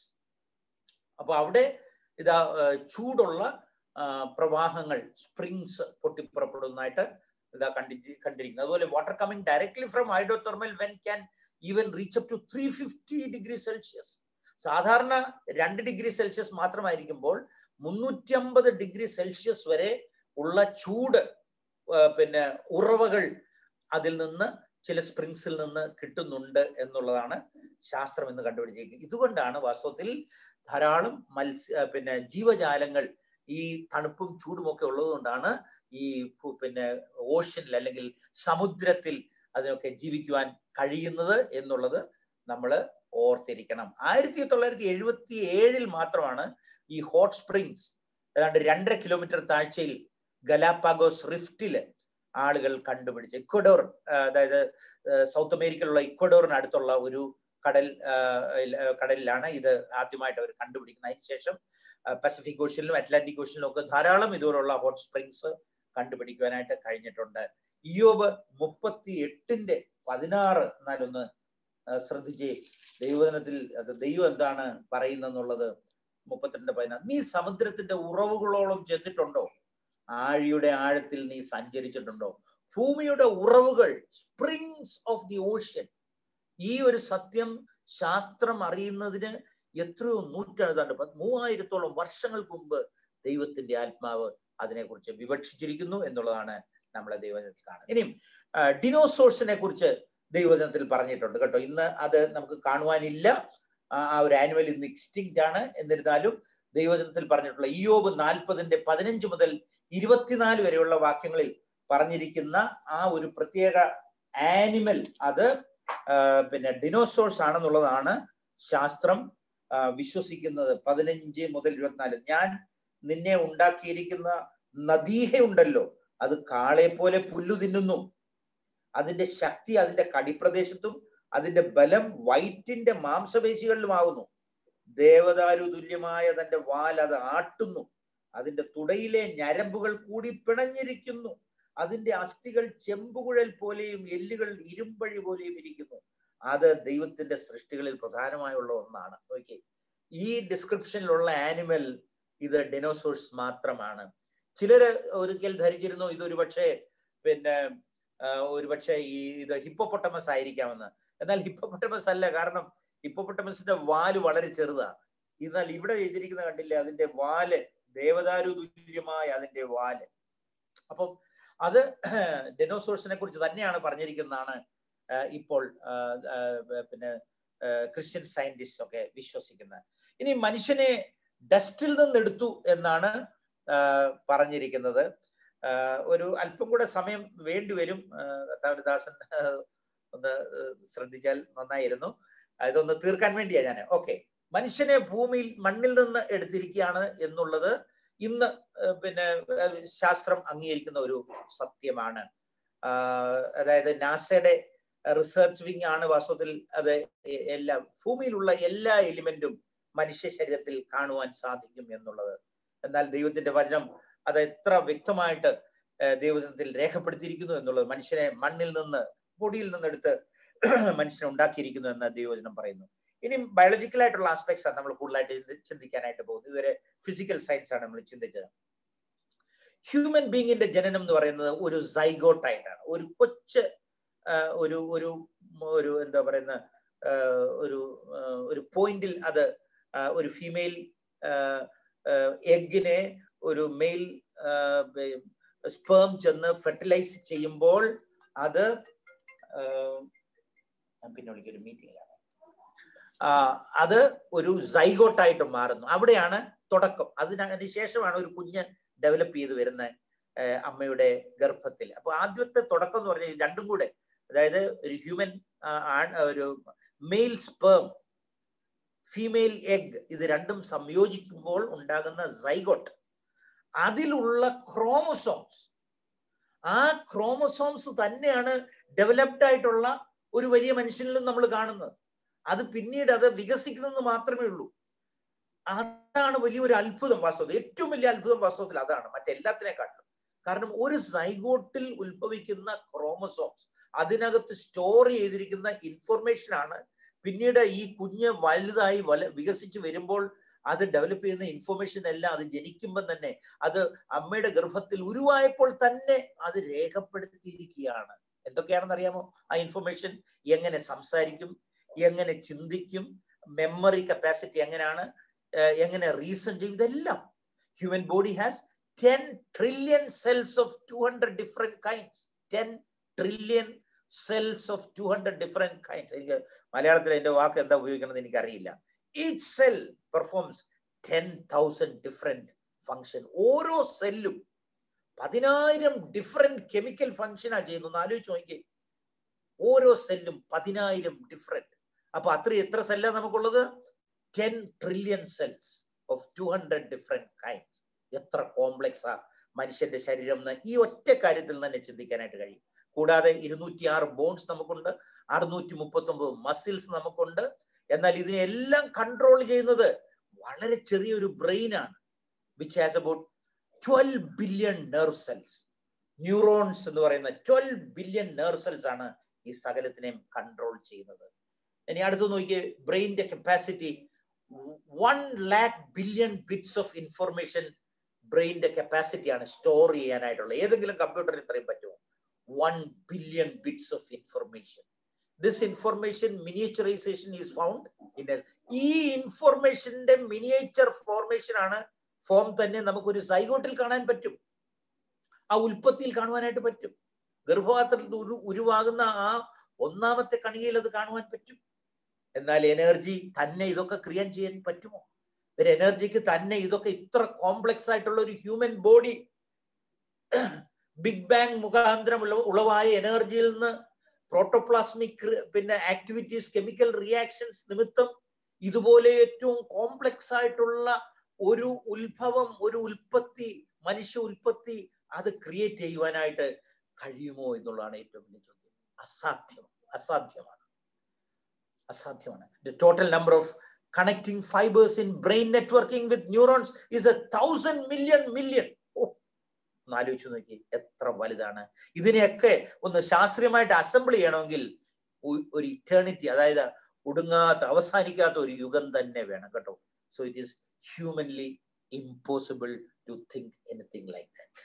S1: അപ്പൊ അവിടെ ഇതാ ചൂടുള്ള പ്രവാഹങ്ങൾ സ്പ്രിങ്സ് പൊട്ടിപ്പുറപ്പെടുന്നതായിട്ട് ഇതാ കണ്ടി കണ്ടിരിക്കുന്നത് അതുപോലെ water coming directly from hydrothermal vent can even reach up to three fifty degree Celsius സാധാരണ രണ്ട് ഡിഗ്രി സെൽഷ്യസ് മാത്രമായിരിക്കുമ്പോൾ മുന്നൂറ്റി അമ്പത് ഡിഗ്രി സെൽഷ്യസ് വരെ ഉള്ള ചൂട് പിന്നെ ഉറവകൾ അതിൽ നിന്ന് ചില സ്പ്രിങ്സിൽ നിന്ന് കിട്ടുന്നുണ്ട് എന്നുള്ളതാണ് ശാസ്ത്രം എന്ന് കണ്ടുപിടിച്ചിരിക്കുന്നത് ഇതുകൊണ്ടാണ് വാസ്തവത്തിൽ ധാരാളം മത്സ്യ പിന്നെ ജീവജാലങ്ങൾ ഈ തണുപ്പും ചൂടും ഒക്കെ ഉള്ളതുകൊണ്ടാണ് ഈ പിന്നെ ഓഷ്യനിൽ അല്ലെങ്കിൽ സമുദ്രത്തിൽ അതിനൊക്കെ ജീവിക്കുവാൻ കഴിയുന്നത് എന്നുള്ളത് നമ്മൾ ഓർത്തിരിക്കണം ആയിരത്തി തൊള്ളായിരത്തി എഴുപത്തി ഏഴിൽ മാത്രമാണ് ഈ ഹോട്ട് സ്പ്രിങ്സ് ഏതാണ്ട് രണ്ടര കിലോമീറ്റർ താഴ്ചയിൽ ഗലാപ്പാഗോസ് റിഫ്റ്റില് ആളുകൾ കണ്ടുപിടിച്ച് ഇക്വഡോർ അതായത് സൗത്ത് അമേരിക്കയിലുള്ള ഇക്വഡോറിന് അടുത്തുള്ള ഒരു കടൽ കടലിലാണ് ഇത് ആദ്യമായിട്ട് അവർ കണ്ടുപിടിക്കുന്നത് അതിനുശേഷം പസഫിക് ഓഷ്യനിലും അറ്റ്ലാന്റിക് ഓഷ്യനിലും ഒക്കെ ധാരാളം ഇതുപോലുള്ള ഹോട്ട് സ്പ്രിങ്സ് കണ്ടുപിടിക്കുവാനായിട്ട് കഴിഞ്ഞിട്ടുണ്ട് ഇയോബ് മുപ്പത്തി എട്ടിന്റെ പതിനാറ് എന്നാലൊന്ന് ശ്രദ്ധിച്ചേ ദൈവദിനത്തിൽ അത് ദൈവം എന്താണ് പറയുന്നെന്നുള്ളത് മുപ്പത്തിരണ്ട് പതിനാറ് നീ സമുദ്രത്തിന്റെ ഉറവുകളോളം ചെന്നിട്ടുണ്ടോ ആഴിയുടെ ആഴത്തിൽ നീ സഞ്ചരിച്ചിട്ടുണ്ടോ ഭൂമിയുടെ ഉറവുകൾ സ്പ്രിങ്സ് ഓഫ് ദി ഓഷ്യൻ ഈ ഒരു സത്യം ശാസ്ത്രം അറിയുന്നതിന് എത്രയോ നൂറ്റാണ്ട് മൂവായിരത്തോളം വർഷങ്ങൾക്ക് മുമ്പ് ദൈവത്തിന്റെ ആത്മാവ് അതിനെക്കുറിച്ച് വിവക്ഷിച്ചിരിക്കുന്നു എന്നുള്ളതാണ് നമ്മളെ ദൈവജനത്തിൽ കാണുന്നത് ഇനിയും ഡിനോസോഴ്സിനെ കുറിച്ച് ദൈവജനത്തിൽ പറഞ്ഞിട്ടുണ്ട് കേട്ടോ ഇന്ന് അത് നമുക്ക് കാണുവാനില്ല ആ ഒരു ആനുവൽ ഇന്ന് എക്സ്റ്റിങ്റ്റ് ആണ് എന്നിരുന്നാലും ദൈവജനത്തിൽ പറഞ്ഞിട്ടുള്ള ഇയോബ് നാൽപ്പതിന്റെ പതിനഞ്ച് മുതൽ ഇരുപത്തിനാല് വരെയുള്ള വാക്യങ്ങളിൽ പറഞ്ഞിരിക്കുന്ന ആ ഒരു പ്രത്യേക ആനിമൽ അത് പിന്നെ ഡിനോസോഴ്സ് ആണെന്നുള്ളതാണ് ശാസ്ത്രം വിശ്വസിക്കുന്നത് പതിനഞ്ച് മുതൽ ഇരുപത്തിനാല് ഞാൻ നിന്നെ ഉണ്ടാക്കിയിരിക്കുന്ന നദീഹ ഉണ്ടല്ലോ അത് കാളെ പോലെ പുല്ലു തിന്നുന്നു അതിന്റെ ശക്തി അതിന്റെ കടിപ്രദേശത്തും അതിന്റെ ബലം വൈറ്റിന്റെ മാംസപേശികളിലുമാകുന്നു ദേവദാരു തുല്യമായ തന്റെ വാൽ അത് ആട്ടുന്നു അതിന്റെ തുടയിലെ ഞരമ്പുകൾ കൂടി പിണഞ്ഞിരിക്കുന്നു അതിന്റെ അസ്ഥികൾ ചെമ്പുകുഴൽ പോലെയും എല്ലുകൾ ഇരുമ്പഴി പോലെയും ഇരിക്കുന്നു അത് ദൈവത്തിന്റെ സൃഷ്ടികളിൽ പ്രധാനമായുള്ള ഒന്നാണ് നോക്കി ഈ ഡിസ്ക്രിപ്ഷനിലുള്ള ആനിമൽ ഇത് ഡെനോസോഴ്സ് മാത്രമാണ് ചിലര് ഒരിക്കൽ ധരിച്ചിരുന്നു ഇതൊരു പക്ഷേ പിന്നെ ഒരുപക്ഷെ ഈ ഇത് ഹിപ്പോപ്പൊട്ടമസ് ആയിരിക്കാമെന്ന് എന്നാൽ ഹിപ്പോപ്പൊട്ടമസ് അല്ല കാരണം ഹിപ്പോപ്പൊട്ടമസിന്റെ വാല് വളരെ ചെറുതാ എന്നാൽ ഇവിടെ എഴുതിയിരിക്കുന്ന കണ്ടില്ലേ അതിന്റെ വാല് ദേവദാരു തുല്യമായ അതിന്റെ വാല് അപ്പം അത് ഡെനോസോഴ്സിനെ കുറിച്ച് തന്നെയാണ് പറഞ്ഞിരിക്കുന്നതാണ് ഇപ്പോൾ പിന്നെ ക്രിസ്ത്യൻ സയന്റിസ്റ്റ് ഒക്കെ വിശ്വസിക്കുന്നത് ഇനി മനുഷ്യനെ ഡസ്റ്റിൽ നിന്ന് എടുത്തു എന്നാണ് പറഞ്ഞിരിക്കുന്നത് ഒരു അല്പം കൂടെ സമയം വേണ്ടിവരും കർത്താവിദാസൻ ഒന്ന് ശ്രദ്ധിച്ചാൽ നന്നായിരുന്നു ഇതൊന്ന് തീർക്കാൻ വേണ്ടിയാ ഞാൻ ഓക്കെ മനുഷ്യനെ ഭൂമിയിൽ മണ്ണിൽ നിന്ന് എടുത്തിരിക്കുകയാണ് എന്നുള്ളത് ഇന്ന് പിന്നെ ശാസ്ത്രം അംഗീകരിക്കുന്ന ഒരു സത്യമാണ് അതായത് നാസയുടെ റിസർച്ച് വിങ് ആണ് വാസ്തവത്തിൽ അത് എല്ലാ ഭൂമിയിലുള്ള എല്ലാ എലിമെന്റും മനുഷ്യ ശരീരത്തിൽ കാണുവാൻ സാധിക്കും എന്നുള്ളത് എന്നാൽ ദൈവത്തിന്റെ വചനം അത് എത്ര വ്യക്തമായിട്ട് ദൈവജനത്തിൽ രേഖപ്പെടുത്തിയിരിക്കുന്നു എന്നുള്ളത് മനുഷ്യനെ മണ്ണിൽ നിന്ന് പൊടിയിൽ നിന്നെടുത്ത് മനുഷ്യനെ ഉണ്ടാക്കിയിരിക്കുന്നു എന്ന് ദൈവവചനം പറയുന്നു ഇനി ബയോളജിക്കൽ ആയിട്ടുള്ള ആസ്പെക്ട്സ് ആണ് നമ്മൾ കൂടുതലായിട്ട് ചിന്തിക്കാനായിട്ട് പോകുന്നത് ഇതുവരെ ഫിസിക്കൽ സയൻസ് ആണ് നമ്മൾ ചിന്തിച്ചത് ഹ്യൂമൻ ബീങ്ങിന്റെ ജനനം എന്ന് പറയുന്നത് ഒരു സൈഗോട്ടായിട്ടാണ് ഒരു കൊച്ച് ഒരു ഒരു ഒരു എന്താ പറയുന്ന ഒരു ഒരു പോയിന്റിൽ അത് ഒരു ഫീമെയിൽ എഗിനെ ഒരു മെയിൽ സ്പേം ചെന്ന് ഫെർട്ടിലൈസ് ചെയ്യുമ്പോൾ അത് ഞാൻ പിന്നെ വിളിക്കൊരു മീറ്റിംഗിലാണ് അത് ഒരു സൈഗോട്ടായിട്ട് മാറുന്നു അവിടെയാണ് തുടക്കം അതിന് ശേഷമാണ് ഒരു കുഞ്ഞ് ഡെവലപ്പ് ചെയ്ത് വരുന്ന അമ്മയുടെ ഗർഭത്തിൽ അപ്പൊ ആദ്യത്തെ തുടക്കം എന്ന് പറഞ്ഞാൽ രണ്ടും കൂടെ അതായത് ഒരു ഹ്യൂമൻ ഒരു മെയിൽ സ്പേം ഫീമെയിൽ എഗ് ഇത് രണ്ടും സംയോജിക്കുമ്പോൾ ഉണ്ടാകുന്ന സൈഗോട്ട് അതിലുള്ള ക്രോമസോംസ് ആ ക്രോമസോംസ് തന്നെയാണ് ഡെവലപ്ഡ് ആയിട്ടുള്ള ഒരു വലിയ മനുഷ്യനിലും നമ്മൾ കാണുന്നത് അത് പിന്നീട് അത് വികസിക്കുന്നത് മാത്രമേ ഉള്ളൂ അതാണ് വലിയൊരു അത്ഭുതം വാസ്തവത്തിൽ ഏറ്റവും വലിയ അത്ഭുതം വാസ്തവത്തിൽ അതാണ് മറ്റെല്ലാത്തിനെക്കാട്ടിലും കാരണം ഒരു സൈഗോട്ടിൽ ഉത്ഭവിക്കുന്ന ക്രോമസോംസ് അതിനകത്ത് സ്റ്റോർ ചെയ്തിരിക്കുന്ന ഇൻഫർമേഷൻ ആണ് പിന്നീട് ഈ കുഞ്ഞ് വലുതായി വല വികസിച്ച് വരുമ്പോൾ അത് ഡെവലപ്പ് ചെയ്യുന്ന ഇൻഫർമേഷൻ എല്ലാം അത് ജനിക്കുമ്പോൾ തന്നെ അത് അമ്മയുടെ ഗർഭത്തിൽ ഉരുവായപ്പോൾ തന്നെ അത് രേഖപ്പെടുത്തിയിരിക്കുകയാണ് എന്തൊക്കെയാണെന്ന് അറിയാമോ ആ ഇൻഫർമേഷൻ എങ്ങനെ സംസാരിക്കും എങ്ങനെ ചിന്തിക്കും മെമ്മറി കപ്പാസിറ്റി എങ്ങനെയാണ് എങ്ങനെ റീസൺ ചെയ്യും ഇതെല്ലാം human body has ten trillion cells of two hundred different kinds ten trillion cells of two hundred different kinds എനിക്ക് മലയാളത്തിൽ എന്റെ വാക്ക് എന്താ ഉപയോഗിക്കണമെന്ന് എനിക്കറിയില്ല each cell performs ten thousand different function ഓരോ സെല്ലും പതിനായിരം ഡിഫറെന്റ് കെമിക്കൽ ഫങ്ഷനാ ചെയ്യുന്നു ആലോചിച്ച് നോക്കിയേ ഓരോ സെല്ലും പതിനായിരം ഡിഫറെന്റ് അപ്പൊ അത്ര എത്ര സെല്ലാ നമുക്കുള്ളത് ten trillion cells of two hundred different kinds എത്ര കോംപ്ലക്സ് ആ മനുഷ്യന്റെ ശരീരം എന്ന് ഈ ഒറ്റ കാര്യത്തിൽ തന്നെ ചിന്തിക്കാനായിട്ട് കഴിയും കൂടാതെ ഇരുന്നൂറ്റി ആറ് ബോൺസ് നമുക്കുണ്ട് അറുന്നൂറ്റി മുപ്പത്തി ഒമ്പത് മസിൽസ് നമുക്കുണ്ട് എന്നാൽ ഇതിനെല്ലാം കൺട്രോൾ ചെയ്യുന്നത് വളരെ ചെറിയൊരു ബ്രെയിൻ ആണ് which has about twelve billion nerve cells neurons എന്ന് പറയുന്ന ട്വൽവ് ബില്യൺ നെർവ് സെൽസ് ആണ് ഈ സകലത്തിനെയും കൺട്രോൾ ചെയ്യുന്നത് ഇനി അടുത്ത് നോക്കിയേ ബ്രെയിനിന്റെ capacity one lakh billion bits of information ബ്രെയിനിന്റെ കപ്പാസിറ്റിയാണ് സ്റ്റോർ ചെയ്യാനായിട്ടുള്ള ഏതെങ്കിലും കമ്പ്യൂട്ടറിൽ ഇത്രയും പറ്റുമോ one billion bits of information this information miniaturisation is found in ഈ ഇൻഫർമേഷന്റെ മിനിയേച്ചർ ഫോർമേഷൻ ആണ് ഫോം തന്നെ നമുക്കൊരു സൈഗോട്ടിൽ കാണാൻ പറ്റും ആ ഉൽപ്പത്തിയിൽ കാണുവാനായിട്ട് പറ്റും ഗർഭപാത്രത്തിൽ ഉരു ഉരുവാകുന്ന ആ ഒന്നാമത്തെ കണികയിൽ അത് കാണുവാൻ പറ്റും എന്നാൽ എനർജി തന്നെ ഇതൊക്കെ ക്രിയേറ്റ് ചെയ്യാൻ പറ്റുമോ ഒരു എനർജിക്ക് തന്നെ ഇതൊക്കെ ഇത്ര കോംപ്ലക്സ് ആയിട്ടുള്ള ഒരു ഹ്യൂമൻ ബോഡി ബിഗ് ബാങ് മുഖാന്തരം ഉളവായ എനർജിയിൽ നിന്ന് പ്രോട്ടോപ്ലാസ്മിക് പിന്നെ ആക്ടിവിറ്റീസ് കെമിക്കൽ റിയാക്ഷൻസ് നിമിത്തം ഇതുപോലെ ഏറ്റവും കോംപ്ലക്സ് ആയിട്ടുള്ള ഒരു ഉത്ഭവം ഒരു ഉൽപ്പത്തി മനുഷ്യ ഉൽപ്പത്തി അത് ക്രിയേറ്റ് ചെയ്യുവാനായിട്ട് കഴിയുമോ എന്നുള്ളതാണ് ഏറ്റവും വലിയ ചോദ്യം അസാധ്യം അസാധ്യമാണ് അസാധ്യമാണ് the total number of connecting fibres in brain networking with neurons is a thousand million million ഒന്ന് ആലോചിച്ച് നോക്കി എത്ര വലുതാണ് ഇതിനെയൊക്കെ ഒന്ന് ശാസ്ത്രീയമായിട്ട് അസംബിൾ ചെയ്യണമെങ്കിൽ ഒരു ഇറ്റേണിറ്റി അതായത് ഒടുങ്ങാത്ത അവസാനിക്കാത്ത ഒരു യുഗം തന്നെ വേണം കേട്ടോ so it is humanly impossible to think anything like that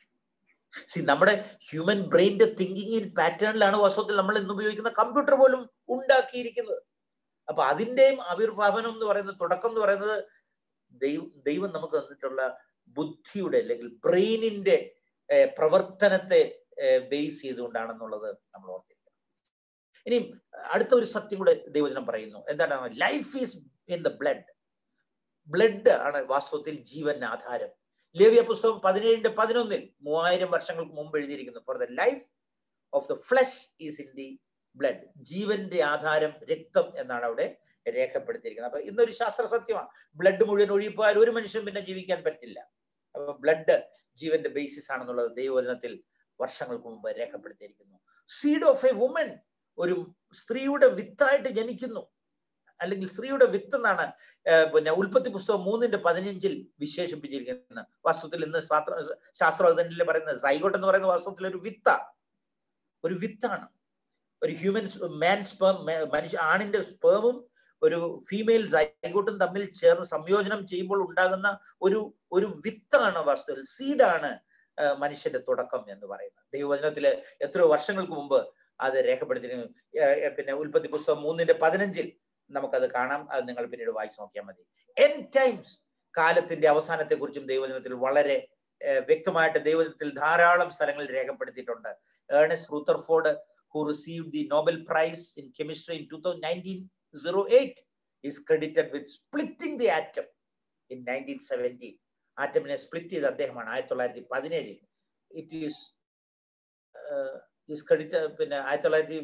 S1: see നമ്മുടെ ഹ്യൂമൻ ബ്രെയിനിന്റെ തിങ്കിങ് പാറ്റേണിലാണ് വാസ്തവത്തിൽ നമ്മൾ ഇന്ന് ഉപയോഗിക്കുന്ന കമ്പ്യൂട്ടർ പോലും ഉണ്ടാക്കിയിരിക്കുന്നത് അപ്പൊ അതിന്റെയും ആവിർഭാവനം എന്ന് പറയുന്നത് തുടക്കം എന്ന് പറയുന്നത് ദൈവം ദൈവം നമുക്ക് തന്നിട്ടുള്ള ബുദ്ധിയുടെ അല്ലെങ്കിൽ ബ്രെയിനിന്റെ പ്രവർത്തനത്തെ ബേസ് ചെയ്തുകൊണ്ടാണെന്നുള്ളത് നമ്മൾ ഓർത്തിരിക്കണം ഇനി അടുത്ത ഒരു സത്യം കൂടെ ദൈവജനം പറയുന്നു എന്താണ് life is in the blood blood ആണ് വാസ്തവത്തിൽ ജീവൻ ആധാരം ലേവിയ പുസ്തകം പതിനേഴിന്റെ പതിനൊന്നിൽ മൂവായിരം വർഷങ്ങൾക്ക് മുമ്പ് എഴുതിയിരിക്കുന്നു for the life of the flesh is in the blood ജീവന്റെ ആധാരം രക്തം എന്നാണ് അവിടെ രേഖപ്പെടുത്തിയിരിക്കുന്നത് അപ്പൊ ഇന്നൊരു ശാസ്ത്ര സത്യമാണ് ബ്ലഡ് മുഴുവൻ ഒഴിപ്പോയാൽ ഒരു മനുഷ്യൻ പിന്നെ ജീവിക്കാൻ പറ്റില്ല അപ്പൊ ബ്ലഡ് ജീവന്റെ ബേസിസ് ആണെന്നുള്ളത് ദൈവവചനത്തിൽ വർഷങ്ങൾക്ക് മുമ്പ് രേഖപ്പെടുത്തിയിരിക്കുന്നു സീഡ് ഓഫ് എ വുമൻ ഒരു സ്ത്രീയുടെ വിത്തായിട്ട് ജനിക്കുന്നു അല്ലെങ്കിൽ സ്ത്രീയുടെ വിത്ത് എന്നാണ് പിന്നെ ഉൽപ്പത്തി പുസ്തകം മൂന്നിന്റെ പതിനഞ്ചിൽ വിശേഷിപ്പിച്ചിരിക്കുന്നത് വാസ്തവത്തിൽ ഇന്ന് ശാസ്ത്ര ശാസ്ത്രജ്ഞനിൽ പറയുന്നത് സൈഗോട്ട് എന്ന് പറയുന്ന വാസ്തവത്തിൽ ഒരു വിത്ത ഒരു വിത്താണ് ഒരു ഹ്യൂമൻ മാൻ സ്പേം മനുഷ്യ ആണിന്റെ സ്പേമും ഒരു ഫീമെയിൽ സൈഗോട്ടും തമ്മിൽ ചേർന്ന് സംയോജനം ചെയ്യുമ്പോൾ ഉണ്ടാകുന്ന ഒരു ഒരു വിത്താണ് വാസ്തവത്തിൽ സീഡാണ് മനുഷ്യന്റെ തുടക്കം എന്ന് പറയുന്നത് ദൈവവചനത്തില് എത്രയോ വർഷങ്ങൾക്ക് മുമ്പ് അത് രേഖപ്പെടുത്തിയിരുന്നു പിന്നെ ഉൽപ്പത്തി പുസ്തകം മൂന്നിന്റെ പതിനഞ്ചിൽ നമുക്കത് കാണാം അത് നിങ്ങൾ പിന്നീട് വായിച്ചു നോക്കിയാൽ മതി എൻ ടൈംസ് കാലത്തിന്റെ അവസാനത്തെ കുറിച്ചും ദൈവജനത്തിൽ വളരെ വ്യക്തമായിട്ട് ദൈവജനത്തിൽ ധാരാളം സ്ഥലങ്ങളിൽ രേഖപ്പെടുത്തിയിട്ടുണ്ട് Ernest Rutherford who receive the Nobel prize in chemistry in two thousand nineteen zero eight is credited with splitting the atom in nineteen seventeen ആറ്റമിനെ സ്പ്ലിറ്റ് ചെയ്ത അദ്ദേഹമാണ് ആയിരത്തി തൊള്ളായിരത്തി പതിനേഴിൽ ഇറ്റ് ഈസ് ഈസ് ക്രെഡിറ്റ് പിന്നെ ആയിരത്തി തൊള്ളായിരത്തി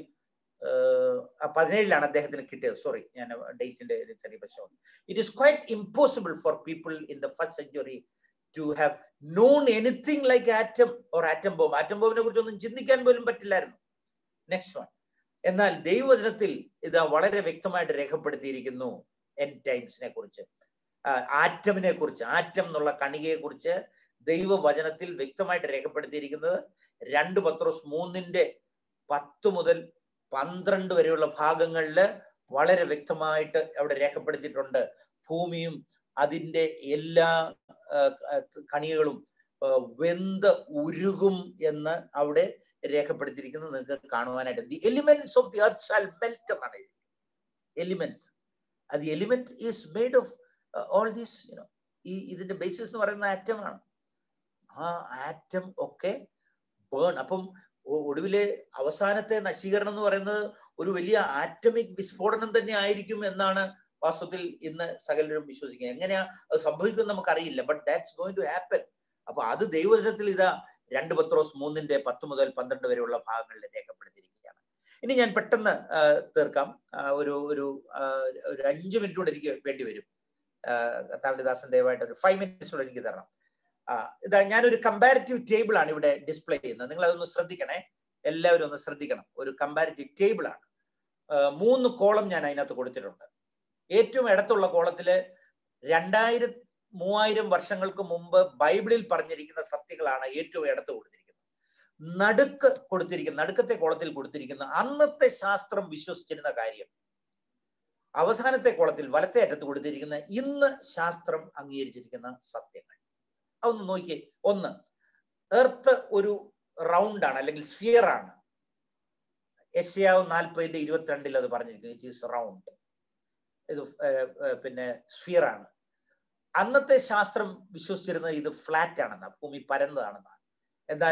S1: പതിനേഴിലാണ് അദ്ദേഹത്തിന് കിട്ടിയത് സോറി ഞാൻ ഡേറ്റിന്റെ ചെറിയ പ്രശ്നം it is quite impossible for people in the first century to have known anything like atom or atom bomb atom ബോംബിനെ കുറിച്ചൊന്നും ചിന്തിക്കാൻ പോലും പറ്റില്ലായിരുന്നു നെക്സ്റ്റ് വൺ എന്നാൽ ദൈവവചനത്തിൽ ഇത് വളരെ വ്യക്തമായിട്ട് രേഖപ്പെടുത്തിയിരിക്കുന്നു എൻ ടൈംസിനെ കുറിച്ച് ആറ്റമിനെ കുറിച്ച് ആറ്റം എന്നുള്ള കണികയെ കുറിച്ച് ദൈവവചനത്തിൽ വ്യക്തമായിട്ട് രേഖപ്പെടുത്തിയിരിക്കുന്നത് രണ്ട് പത്രോസ് മൂന്നിന്റെ പത്ത് മുതൽ പന്ത്രണ്ട് വരെയുള്ള ഭാഗങ്ങളിൽ വളരെ വ്യക്തമായിട്ട് അവിടെ രേഖപ്പെടുത്തിയിട്ടുണ്ട് ഭൂമിയും അതിൻ്റെ എല്ലാ കണികകളും വെന്ത് ഉരുകും എന്ന് അവിടെ രേഖപ്പെടുത്തിയിരിക്കുന്നത് നിങ്ങൾക്ക് കാണുവാനായിട്ട് the elements of the earth shall melt എന്നാണ് എഴുതിയിരിക്കുന്നത് എലിമെന്റ്സ് അത് element is made of all these you know ഈ ഇതിന്റെ ബേസിസ് എന്ന് പറയുന്ന ആറ്റമാണ് ആ ആറ്റം ഒക്കെ ബേൺ അപ്പം ഒടുവിലെ അവസാനത്തെ നശീകരണം എന്ന് പറയുന്നത് ഒരു വലിയ ആറ്റമിക് വിസ്ഫോടനം തന്നെ ആയിരിക്കും എന്നാണ് വാസ്തവത്തിൽ ഇന്ന് സകലരും വിശ്വസിക്കുന്നത് എങ്ങനെയാ അത് സംഭവിക്കും നമുക്കറിയില്ല but that's going to happen അപ്പൊ അത് ദൈവജനത്തിൽ ഇതാ രണ്ട് പത്രോസ് മൂന്നിന്റെ പത്ത് മുതൽ പന്ത്രണ്ട് വരെയുള്ള ഭാഗങ്ങളിൽ രേഖപ്പെടുത്തിയിരിക്കുകയാണ് ഇനി ഞാൻ പെട്ടെന്ന് തീർക്കാം ഒരു ഒരു ഒരു അഞ്ച് മിനിറ്റ് കൂടെ എനിക്ക് വേണ്ടി വരും കർത്താവിന്റെ ദയവായിട്ട് ഒരു ഫൈവ് മിനിറ്റ്സ് കൂടെ എനിക്ക് തരണം ഇതാ ഞാനൊരു കമ്പാരിറ്റീവ് ടേബിൾ ആണ് ഇവിടെ ഡിസ്പ്ലേ ചെയ്യുന്നത് നിങ്ങൾ അതൊന്ന് ശ്രദ്ധിക്കണേ എല്ലാവരും ഒന്ന് ശ്രദ്ധിക്കണം ഒരു കമ്പാരിറ്റീവ് ടേബിൾ ആണ് മൂന്ന് കോളം ഞാൻ അതിനകത്ത് കൊടുത്തിട്ടുണ്ട് ഏറ്റവും ഇടത്തുള്ള കോളത്തില് രണ്ടായിരം മൂവായിരം വർഷങ്ങൾക്ക് മുമ്പ് ബൈബിളിൽ പറഞ്ഞിരിക്കുന്ന സത്യങ്ങളാണ് ഏറ്റവും ഇടത്ത് കൊടുത്തിരിക്കുന്നത് നടുക്ക് കൊടുത്തിരിക്കുന്ന നടുക്കത്തെ കോളത്തിൽ കൊടുത്തിരിക്കുന്ന അന്നത്തെ ശാസ്ത്രം വിശ്വസിച്ചിരുന്ന കാര്യം അവസാനത്തെ കോളത്തിൽ വലത്തെ അറ്റത്ത് കൊടുത്തിരിക്കുന്ന ഇന്ന് ശാസ്ത്രം അംഗീകരിച്ചിരിക്കുന്ന സത്യങ്ങൾ അതൊന്ന് നോക്കിയേ ഒന്ന് എർത്ത് ഒരു റൗണ്ട് ആണ് അല്ലെങ്കിൽ സ്ഫിയർ ആണ് യശയാവ് നാൽപ്പതിന്റെ ഇരുപത്തിരണ്ടിൽ അത് പറഞ്ഞിരിക്കുന്നു ഇറ്റ് ഈസ് റൗണ്ട് ഇത് പിന്നെ സ്ഫിയർ ആണ് അന്നത്തെ ശാസ്ത്രം വിശ്വസിച്ചിരുന്നത് ഇത് ഫ്ലാറ്റ് ആണെന്നാണ് ഭൂമി പരന്നതാണെന്നാണ് എന്നാൽ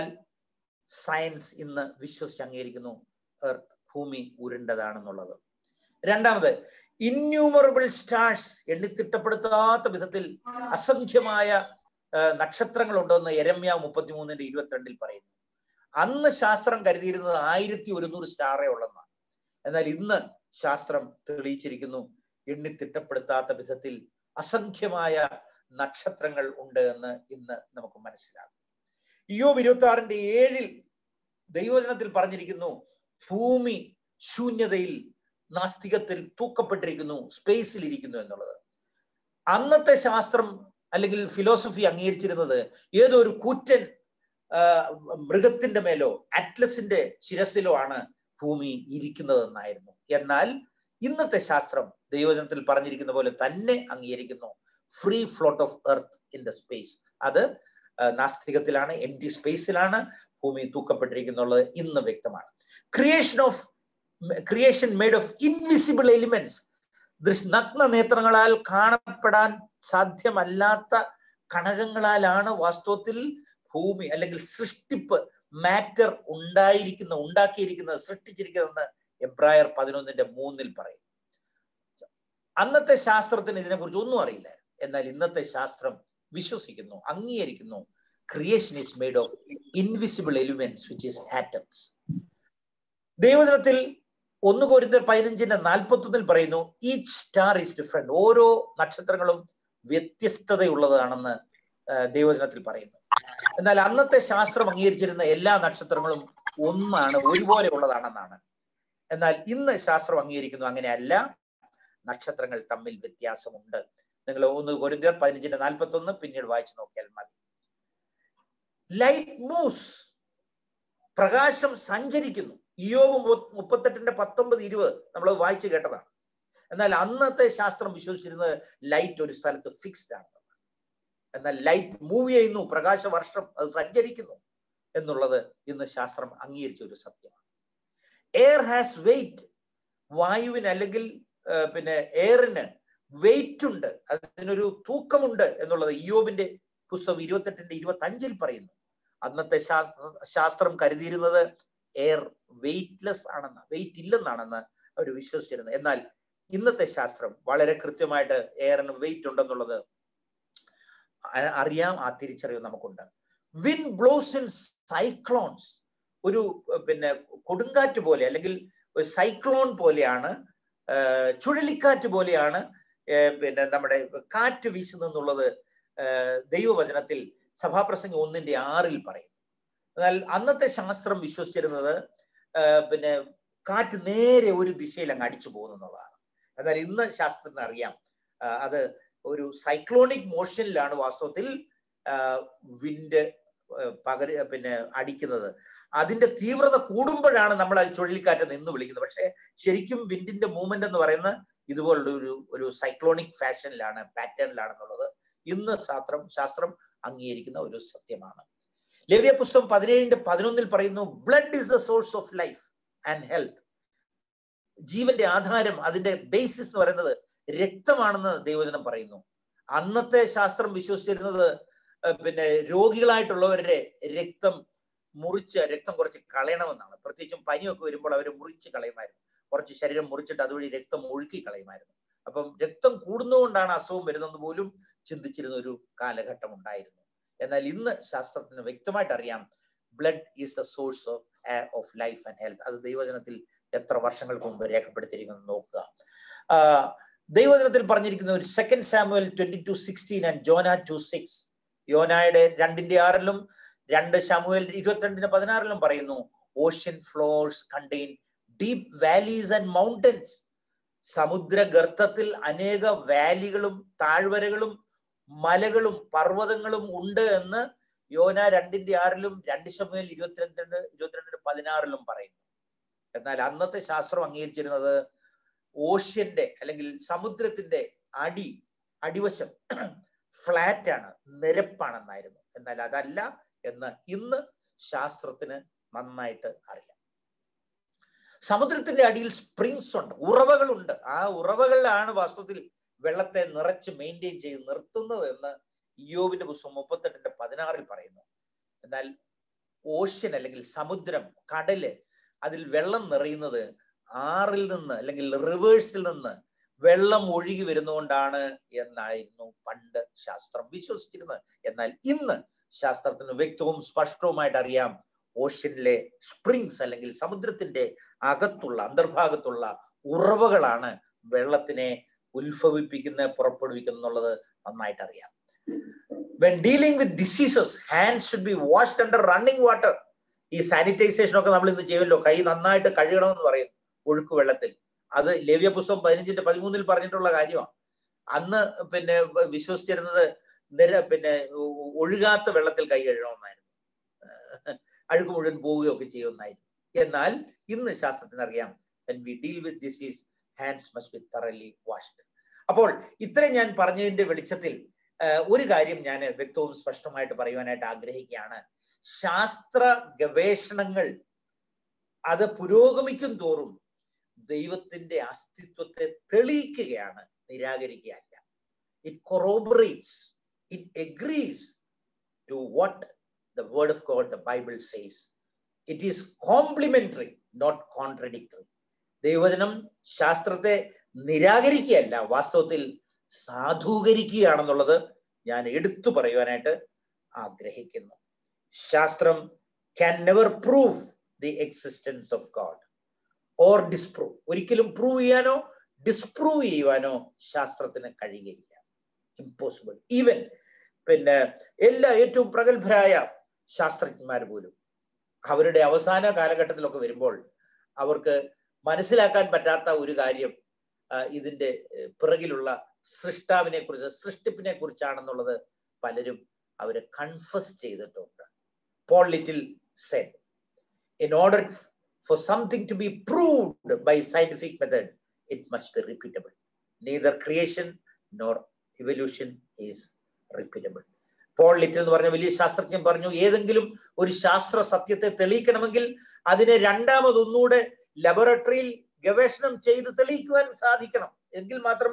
S1: സയൻസ് ഇന്ന് വിശ്വസിച്ച് അംഗീകരിക്കുന്നു എർത്ത് ഭൂമി ഉരുണ്ടതാണെന്നുള്ളത് രണ്ടാമത് ഇന്യൂമറബിൾ സ്റ്റാർസ് എണ്ണിത്തിട്ടപ്പെടുത്താത്ത വിധത്തിൽ അസംഖ്യമായ നക്ഷത്രങ്ങൾ ഉണ്ടെന്ന് എരമ്യ മുപ്പത്തിമൂന്നിന്റെ ഇരുപത്തിരണ്ടിൽ പറയുന്നു അന്ന് ശാസ്ത്രം കരുതിയിരുന്നത് ആയിരത്തി ഒരുന്നൂറ് സ്റ്റാറേ ഉള്ളെന്നാണ് എന്നാൽ ഇന്ന് ശാസ്ത്രം തെളിയിച്ചിരിക്കുന്നു എണ്ണിത്തിട്ടപ്പെടുത്താത്ത വിധത്തിൽ അസംഖ്യമായ നക്ഷത്രങ്ങൾ ഉണ്ട് എന്ന് ഇന്ന് നമുക്ക് മനസ്സിലാകും ഇയോബ് ഇരുപത്തി ആറിന്റെ ഏഴിൽ ദൈവജനത്തിൽ പറഞ്ഞിരിക്കുന്നു ഭൂമി ശൂന്യതയിൽ നാസ്തികത്തിൽ തൂക്കപ്പെട്ടിരിക്കുന്നു സ്പേസിൽ ഇരിക്കുന്നു എന്നുള്ളത് അന്നത്തെ ശാസ്ത്രം അല്ലെങ്കിൽ ഫിലോസഫി അംഗീകരിച്ചിരുന്നത് ഏതോ ഒരു കൂറ്റൻ മൃഗത്തിന്റെ മേലോ അറ്റ്ലസിന്റെ ശിരസിലോ ആണ് ഭൂമി ഇരിക്കുന്നതെന്നായിരുന്നു എന്നാൽ ഇന്നത്തെ ശാസ്ത്രം ദൈവജനത്തിൽ പറഞ്ഞിരിക്കുന്ന പോലെ തന്നെ അംഗീകരിക്കുന്നു free float of earth in the space അത് നാസ്തികത്തിലാണ് എം ടി സ്പേസിലാണ് ഭൂമി തൂക്കപ്പെട്ടിരിക്കുന്നുള്ളത് ഇന്ന് വ്യക്തമാണ് creation of creation made of invisible elements ദൃശ് നഗ്ന നേത്രങ്ങളാൽ കാണപ്പെടാൻ സാധ്യമല്ലാത്ത കണകങ്ങളാലാണ് വാസ്തവത്തിൽ ഭൂമി അല്ലെങ്കിൽ സൃഷ്ടിപ്പ് മാറ്റർ ഉണ്ടായിരിക്കുന്ന ഉണ്ടാക്കിയിരിക്കുന്നത് സൃഷ്ടിച്ചിരിക്കുന്നതെന്ന് എബ്രായർ പതിനൊന്നിന്റെ മൂന്നിൽ പറയും അന്നത്തെ ശാസ്ത്രത്തിന് ഇതിനെക്കുറിച്ച് ഒന്നും അറിയില്ല എന്നാൽ ഇന്നത്തെ ശാസ്ത്രം വിശ്വസിക്കുന്നു അംഗീകരിക്കുന്നു creation is made of invisible elements which is atoms ദൈവജനത്തിൽ ഒന്ന് കോരിന്തർ പതിനഞ്ചിന്റെ നാൽപ്പത്തൊന്നിൽ പറയുന്നു ഈച്ച് സ്റ്റാർ ഈസ് ഡിഫറെന്റ് ഓരോ നക്ഷത്രങ്ങളും വ്യത്യസ്തതയുള്ളതാണെന്ന് ദൈവജനത്തിൽ പറയുന്നു എന്നാൽ അന്നത്തെ ശാസ്ത്രം അംഗീകരിച്ചിരുന്ന എല്ലാ നക്ഷത്രങ്ങളും ഒന്നാണ് ഒരുപോലെ ഉള്ളതാണെന്നാണ് എന്നാൽ ഇന്ന് ശാസ്ത്രം അംഗീകരിക്കുന്നു അങ്ങനെയല്ല നക്ഷത്രങ്ങൾ തമ്മിൽ വ്യത്യാസമുണ്ട് നിങ്ങൾ ഒന്ന് കൊരിന്തിയർ പതിനഞ്ചിന്റെ നാൽപ്പത്തി ഒന്ന് പിന്നീട് വായിച്ചു നോക്കിയാൽ മതി ലൈറ്റ് മൂവ്സ് പ്രകാശം സഞ്ചരിക്കുന്നു ഇയോബ് മുപ്പത്തെട്ടിന്റെ പത്തൊമ്പത് ഇരുപത് നമ്മൾ വായിച്ചു കേട്ടതാണ് എന്നാൽ അന്നത്തെ ശാസ്ത്രം വിശ്വസിച്ചിരുന്നത് ലൈറ്റ് ഒരു സ്ഥലത്ത് ഫിക്സ്ഡ് ആണ് എന്നാൽ ലൈറ്റ് മൂവ് ചെയ്യുന്നു പ്രകാശവർഷം അത് സഞ്ചരിക്കുന്നു എന്നുള്ളത് ഇന്ന് ശാസ്ത്രം അംഗീകരിച്ച ഒരു സത്യമാണ് എയർ ഹാസ് വെയിറ്റ് വായുവിന് അല്ലെങ്കിൽ പിന്നെ എയറിന് വെയിറ്റ് ഉണ്ട് അതിനൊരു തൂക്കമുണ്ട് എന്നുള്ളത് ഇയോബിന്റെ പുസ്തകം ഇരുപത്തെട്ടിന്റെ ഇരുപത്തി അഞ്ചിൽ പറയുന്നു അന്നത്തെ ശാസ്ത്ര ശാസ്ത്രം കരുതിയിരുന്നത് എയർ വെയിറ്റ്ലെസ് ആണെന്ന് വെയിറ്റ് ഇല്ലെന്നാണെന്ന് അവർ വിശ്വസിച്ചിരുന്നത് എന്നാൽ ഇന്നത്തെ ശാസ്ത്രം വളരെ കൃത്യമായിട്ട് എയറിന് വെയിറ്റ് ഉണ്ടെന്നുള്ളത് അ- അറിയാം ആ തിരിച്ചറിവ് നമുക്കുണ്ട് വിൻ ബ്ലോസ് ഇൻ സൈക്ലോൺസ് ഒരു ഏർ, പിന്നെ കൊടുങ്കാറ്റ് പോലെ അല്ലെങ്കിൽ ഒരു സൈക്ലോൺ പോലെയാണ് ഏർ, ചുഴലിക്കാറ്റ് പോലെയാണ് ഏർ, പിന്നെ നമ്മുടെ കാറ്റ് വീശുന്നെന്നുള്ളത് ഏർ, ദൈവവചനത്തിൽ സഭാപ്രസംഗം ഒന്നിന്റെ ആറിൽ പറയും എന്നാൽ അന്നത്തെ ശാസ്ത്രം വിശ്വസിച്ചിരുന്നത് ഏർ, പിന്നെ കാറ്റ് നേരെ ഒരു ദിശയിൽ അങ്ങ് അടിച്ചു പോകുന്നു എന്നുള്ളതാണ് എന്നാൽ ഇന്ന് ശാസ്ത്രത്തിന് അറിയാം ആ, അത് ഒരു സൈക്ലോണിക് മോഷനിലാണ് വാസ്തവത്തിൽ വിൻഡ് പകര പിന്നെ അടിക്കുന്നത് അതിന്റെ തീവ്രത കൂടുമ്പോഴാണ് നമ്മൾ അത് ചുഴലിക്കാറ്റ് നിന്ന് വിളിക്കുന്നത് പക്ഷേ ശരിക്കും വിൻഡിന്റെ മൂവ്മെന്റ് എന്ന് പറയുന്ന ഇതുപോലുള്ള ഒരു ഒരു സൈക്ലോണിക് ഫാഷനിലാണ് പാറ്റേണിലാണെന്നുള്ളത് ഇന്ന് ശാസ്ത്രം ശാസ്ത്രം അംഗീകരിക്കുന്ന ഒരു സത്യമാണ് ലേവ്യ പുസ്തകം പതിനേഴിന്റെ പതിനൊന്നിൽ പറയുന്നു blood is the source of life and health ജീവന്റെ ആധാരം അതിന്റെ ബേസിസ് എന്ന് പറയുന്നത് രക്തമാണെന്ന് ദൈവജനം പറയുന്നു അന്നത്തെ ശാസ്ത്രം വിശ്വസിച്ചിരുന്നത് ഏർ പിന്നെ രോഗികളായിട്ടുള്ളവരുടെ രക്തം മുറിച്ച് രക്തം കുറച്ച് കളയണമെന്നാണ് പ്രത്യേകിച്ചും പനിയൊക്കെ വരുമ്പോൾ അവർ മുറിച്ച് കളയുമായിരുന്നു കുറച്ച് ശരീരം മുറിച്ചിട്ട് അതുവഴി രക്തം ഒഴുക്കി കളയുമായിരുന്നു അപ്പം രക്തം കൂടുന്നതുകൊണ്ടാണ് അസുഖം വരുന്നത് പോലും ചിന്തിച്ചിരുന്ന ഒരു കാലഘട്ടം ഉണ്ടായിരുന്നു എന്നാൽ ഇന്ന് ശാസ്ത്രത്തിന് വ്യക്തമായിട്ട് അറിയാം blood is the source of of life and health അത് ദൈവജനത്തിൽ എത്ര വർഷങ്ങൾക്ക് മുമ്പ് രേഖപ്പെടുത്തിയിരിക്കുന്നത് നോക്കുക ആ, ദൈവജനത്തിൽ പറഞ്ഞിരിക്കുന്ന ഒരു second Samuel twenty two sixteen and Jonah two six യോനായുടെ രണ്ടിന്റെ ആറിലും രണ്ട് ശമുവൽ ഇരുപത്തിരണ്ടിന് പതിനാറിലും പറയുന്നു ocean floors contain deep valleys and mountains സമുദ്ര ഗർത്തത്തിൽ അനേക വാലികളും താഴ്വരകളും മലകളും പർവ്വതങ്ങളും ഉണ്ട് എന്ന് യോന രണ്ടിന്റെ ആറിലും രണ്ട് ശമുവേൽ ഇരുപത്തിരണ്ടിന് ഇരുപത്തിരണ്ടിന് പതിനാറിലും പറയുന്നു എന്നാൽ അന്നത്തെ ശാസ്ത്രം അംഗീകരിച്ചിരുന്നത് ഓഷ്യന്റെ അല്ലെങ്കിൽ സമുദ്രത്തിന്റെ അടി അടിവശം ഫ്ലാറ്റ് ആണ് നിരപ്പാണെന്നായിരുന്നു എന്നാൽ അതല്ല എന്ന് ഇന്ന് ശാസ്ത്രത്തിന് നന്നായിട്ട് അറിയാം സമുദ്രത്തിന്റെ അടിയിൽ സ്പ്രിങ്സ് ഉണ്ട് ഉറവകളുണ്ട് ആ ഉറവകളിലാണ് വാസ്തവത്തിൽ വെള്ളത്തെ നിറച്ച് മെയിൻറ്റെയിൻ ചെയ്ത് നിർത്തുന്നത് എന്ന് ഇയോബിന്റെ പുസ്തകം മുപ്പത്തെട്ടിന്റെ പതിനാറിൽ പറയുന്നു എന്നാൽ ഓഷ്യൻ അല്ലെങ്കിൽ സമുദ്രം കടല് അതിൽ വെള്ളം നിറയുന്നത് ആറിൽ നിന്ന് അല്ലെങ്കിൽ റിവേഴ്സിൽ നിന്ന് വെള്ളം ഒഴുകി വരുന്നതുകൊണ്ടാണ് എന്നായിരുന്നു പണ്ട് ശാസ്ത്രം വിശ്വസിച്ചിരുന്നത് എന്നാൽ ഇന്ന് ശാസ്ത്രത്തിന് വ്യക്തവും സ്പഷ്ടവുമായിട്ട് അറിയാം ഓഷ്യനിലെ സ്പ്രിങ്സ് അല്ലെങ്കിൽ സമുദ്രത്തിന്റെ അകത്തുള്ള അന്തർഭാഗത്തുള്ള ഉറവകളാണ് വെള്ളത്തിനെ ഉത്ഭവിപ്പിക്കുന്ന പുറപ്പെടുവിക്കുന്ന എന്നുള്ളത് നന്നായിട്ട് അറിയാം when dealing with diseases hand should be washed under running water ഈ സാനിറ്റൈസേഷൻ ഒക്കെ നമ്മൾ ഇന്ന് ചെയ്യുമല്ലോ കൈ നന്നായിട്ട് കഴുകണമെന്ന് പറയും ഒഴുക്ക് വെള്ളത്തിൽ അത് ലേവ്യ പുസ്തകം പതിനഞ്ചിന്റെ പതിമൂന്നിൽ പറഞ്ഞിട്ടുള്ള കാര്യമാണ് അന്ന് പിന്നെ വിശ്വസിച്ചിരുന്നത് നിര പിന്നെ ഒ- ഒഴുകാത്ത വെള്ളത്തിൽ കൈ കഴുകണമെന്നായിരുന്നു അഴുക്ക് മുഴുവൻ പോവുകയൊക്കെ ചെയ്യുമെന്നായിരുന്നു എന്നാൽ ഇന്ന് ശാസ്ത്രത്തിന് അറിയാം when we deal with disease hands must be thoroughly washed അപ്പോൾ ഇത്രയും ഞാൻ പറഞ്ഞതിന്റെ വെളിച്ചത്തിൽ ആ, ഒരു കാര്യം ഞാൻ വ്യക്തവും സ്പഷ്ടമായിട്ട് പറയുവാനായിട്ട് ആഗ്രഹിക്കുകയാണ് ശാസ്ത്ര ഗവേഷണങ്ങൾ അത് പുരോഗമിക്കും തോറും ദൈവത്തിന്റെ അസ്തിത്വത്തെ തെളിയിക്കുകയാണ് നിരാകരിക്കുകയല്ല it corroborates it agrees to what the word of God the Bible says it is complementary not contradictory ദൈവവചനം ശാസ്ത്രത്തെ നിരാകരിക്കുകയല്ല വാസ്തവത്തിൽ സാധൂകരിക്കുകയാണെന്നുള്ളത് ഞാൻ എടുത്തു പറയുവാനായിട്ട് ആഗ്രഹിക്കുന്നു ശാസ്ത്രം can never prove the existence of God or disprove ഒരിക്കലും പ്രൂവ് ചെയ്യാനോ ഡിസ്പ്രൂവ് ചെയ്യുവാനോ ശാസ്ത്രത്തിന് കഴിയുകയില്ല ഇമ്പോസിബിൾ ഈവൻ പിന്നെ എല്ലാ ഏറ്റവും പ്രഗത്ഭരായ ശാസ്ത്രജ്ഞന്മാർ പോലും അവരുടെ അവസാന കാലഘട്ടത്തിലൊക്കെ വരുമ്പോൾ അവർക്ക് മനസ്സിലാക്കാൻ പറ്റാത്ത ഒരു കാര്യം ആ, ഇതിന്റെ ഏർ, പിറകിലുള്ള സൃഷ്ടാവിനെ കുറിച്ച് സൃഷ്ടിപ്പിനെ കുറിച്ചാണെന്നുള്ളത് പലരും അവര് കൺഫസ് ചെയ്തിട്ടുണ്ട് Paul Little said in order for something to be proved by scientific method, it must be repeatable. Neither creation nor evolution is repeatable. Paul Little എന്ന് പറഞ്ഞ വലിയ ശാസ്ത്രജ്ഞൻ പറഞ്ഞു ഏതെങ്കിലും ഒരു ശാസ്ത്ര സത്യത്തെ തെളിയിക്കണമെങ്കിൽ അതിനെ രണ്ടാമതൊന്നുകൂടെ ലബോറട്ടറിയിൽ ഗവേഷണം ചെയ്ത് തെളിയിക്കുവാൻ സാധിക്കണം എങ്കിൽ മാത്രമേ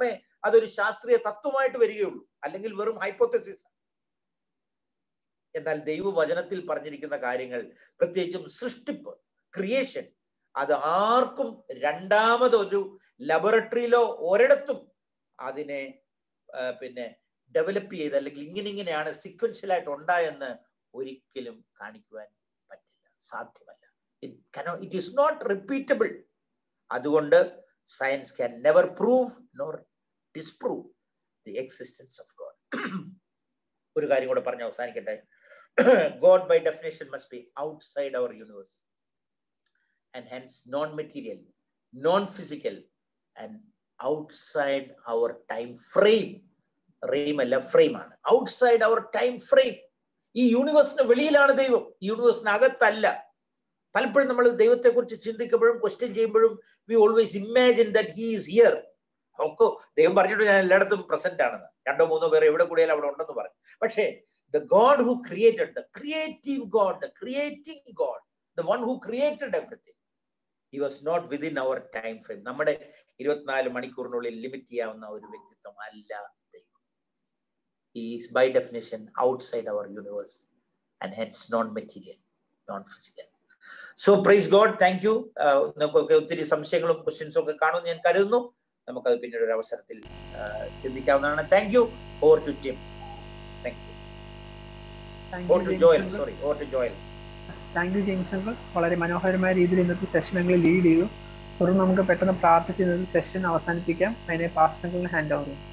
S1: അതൊരു ശാസ്ത്രീയ തത്വമായിട്ട് വരികയുള്ളൂ അല്ലെങ്കിൽ വെറും ഹൈപ്പോത്തസിസ് എന്നാൽ ദൈവവചനത്തിൽ പറഞ്ഞിരിക്കുന്ന കാര്യങ്ങൾ പ്രത്യേകിച്ചും സൃഷ്ടിപ്പ് ക്രിയേഷൻ അത് ആർക്കും രണ്ടാമതൊരു ലബോറട്ടറിയിലോ ഒരിടത്തും അതിനെ പിന്നെ ഡെവലപ്പ് ചെയ്ത് അല്ലെങ്കിൽ ഇങ്ങനെ ഇങ്ങനെയാണ് സീക്വൻഷ്യലായിട്ട് ഉണ്ടായെന്ന് ഒരിക്കലും കാണിക്കുവാൻ പറ്റില്ല സാധ്യമല്ല ഇറ്റ് ഈസ് നോട്ട് റിപ്പീറ്റബിൾ അതുകൊണ്ട് science can never prove nor disprove the existence of God ഒരു കാര്യം കൂടെ പറഞ്ഞ് അവസാനിക്കട്ടെ God by definition must be outside our universe and hence non material non physical and outside our time frame realm അല്ല frame ആണ് outside our time frame ഈ യൂണിവേഴ്സിന് വെളിയിലാണ് ദൈവം ഈ യൂണിവേഴ്സിനകത്തല്ല പലപ്പോഴും നമ്മൾ ദൈവത്തെ കുറിച്ച് ചിന്തിക്കുമ്പോഴും ക്വസ്റ്റ്യൻ ചെയ്യുമ്പോഴും we always imagine that he is here ഒക്കെ ദൈവം പറഞ്ഞിട്ട് ഞാൻ എല്ലായിടത്തും പ്രസന്റ് ആണെന്ന് രണ്ടോ മൂന്നോ പേർ എവിടെ കൂടിയാലും അവിടെ ഉണ്ടെന്ന് പറയും പക്ഷേ the God who created the creative God the creating God the one who created everything he was not within our time frame നമ്മുടെ ഇരുപത്തിനാല് മണിക്കൂറിനുള്ളിൽ ലിമിറ്റ് ചെയ്യാവുന്ന ഒരു വ്യക്തിത്വം അല്ല ദൈവം is by definition outside our universe and hence non material non physical so praise God thank you നമുക്കൊക്കെ ഒത്തിരി സംശയങ്ങളും ക്വസ്റ്റ്യൻസും ഒക്കെ കാണുമെന്ന് ഞാൻ കരുതുന്നു നമുക്കത് പിന്നീട് ഒരു അവസരത്തിൽ ചിന്തിക്കാവുന്നതാണ് thank you uh to Tim thank you uh to Joel sorry uh to Joel
S2: thank you James uncle വളരെ മനോഹരമായ രീതിയിൽ ഇന്നത്തെ സെഷൻ അങ്കിൾ ലീഡ് ചെയ്തു തുടർന്ന് നമുക്ക് പെട്ടെന്ന് പ്രാർത്ഥിച്ച് ഇന്നത്തെ സെഷൻ അവസാനിപ്പിക്കാം അതിനെ പാസ്റ്റ് അങ്കിളിന് ഹാൻഡ് ഓവർ ചെയ്യും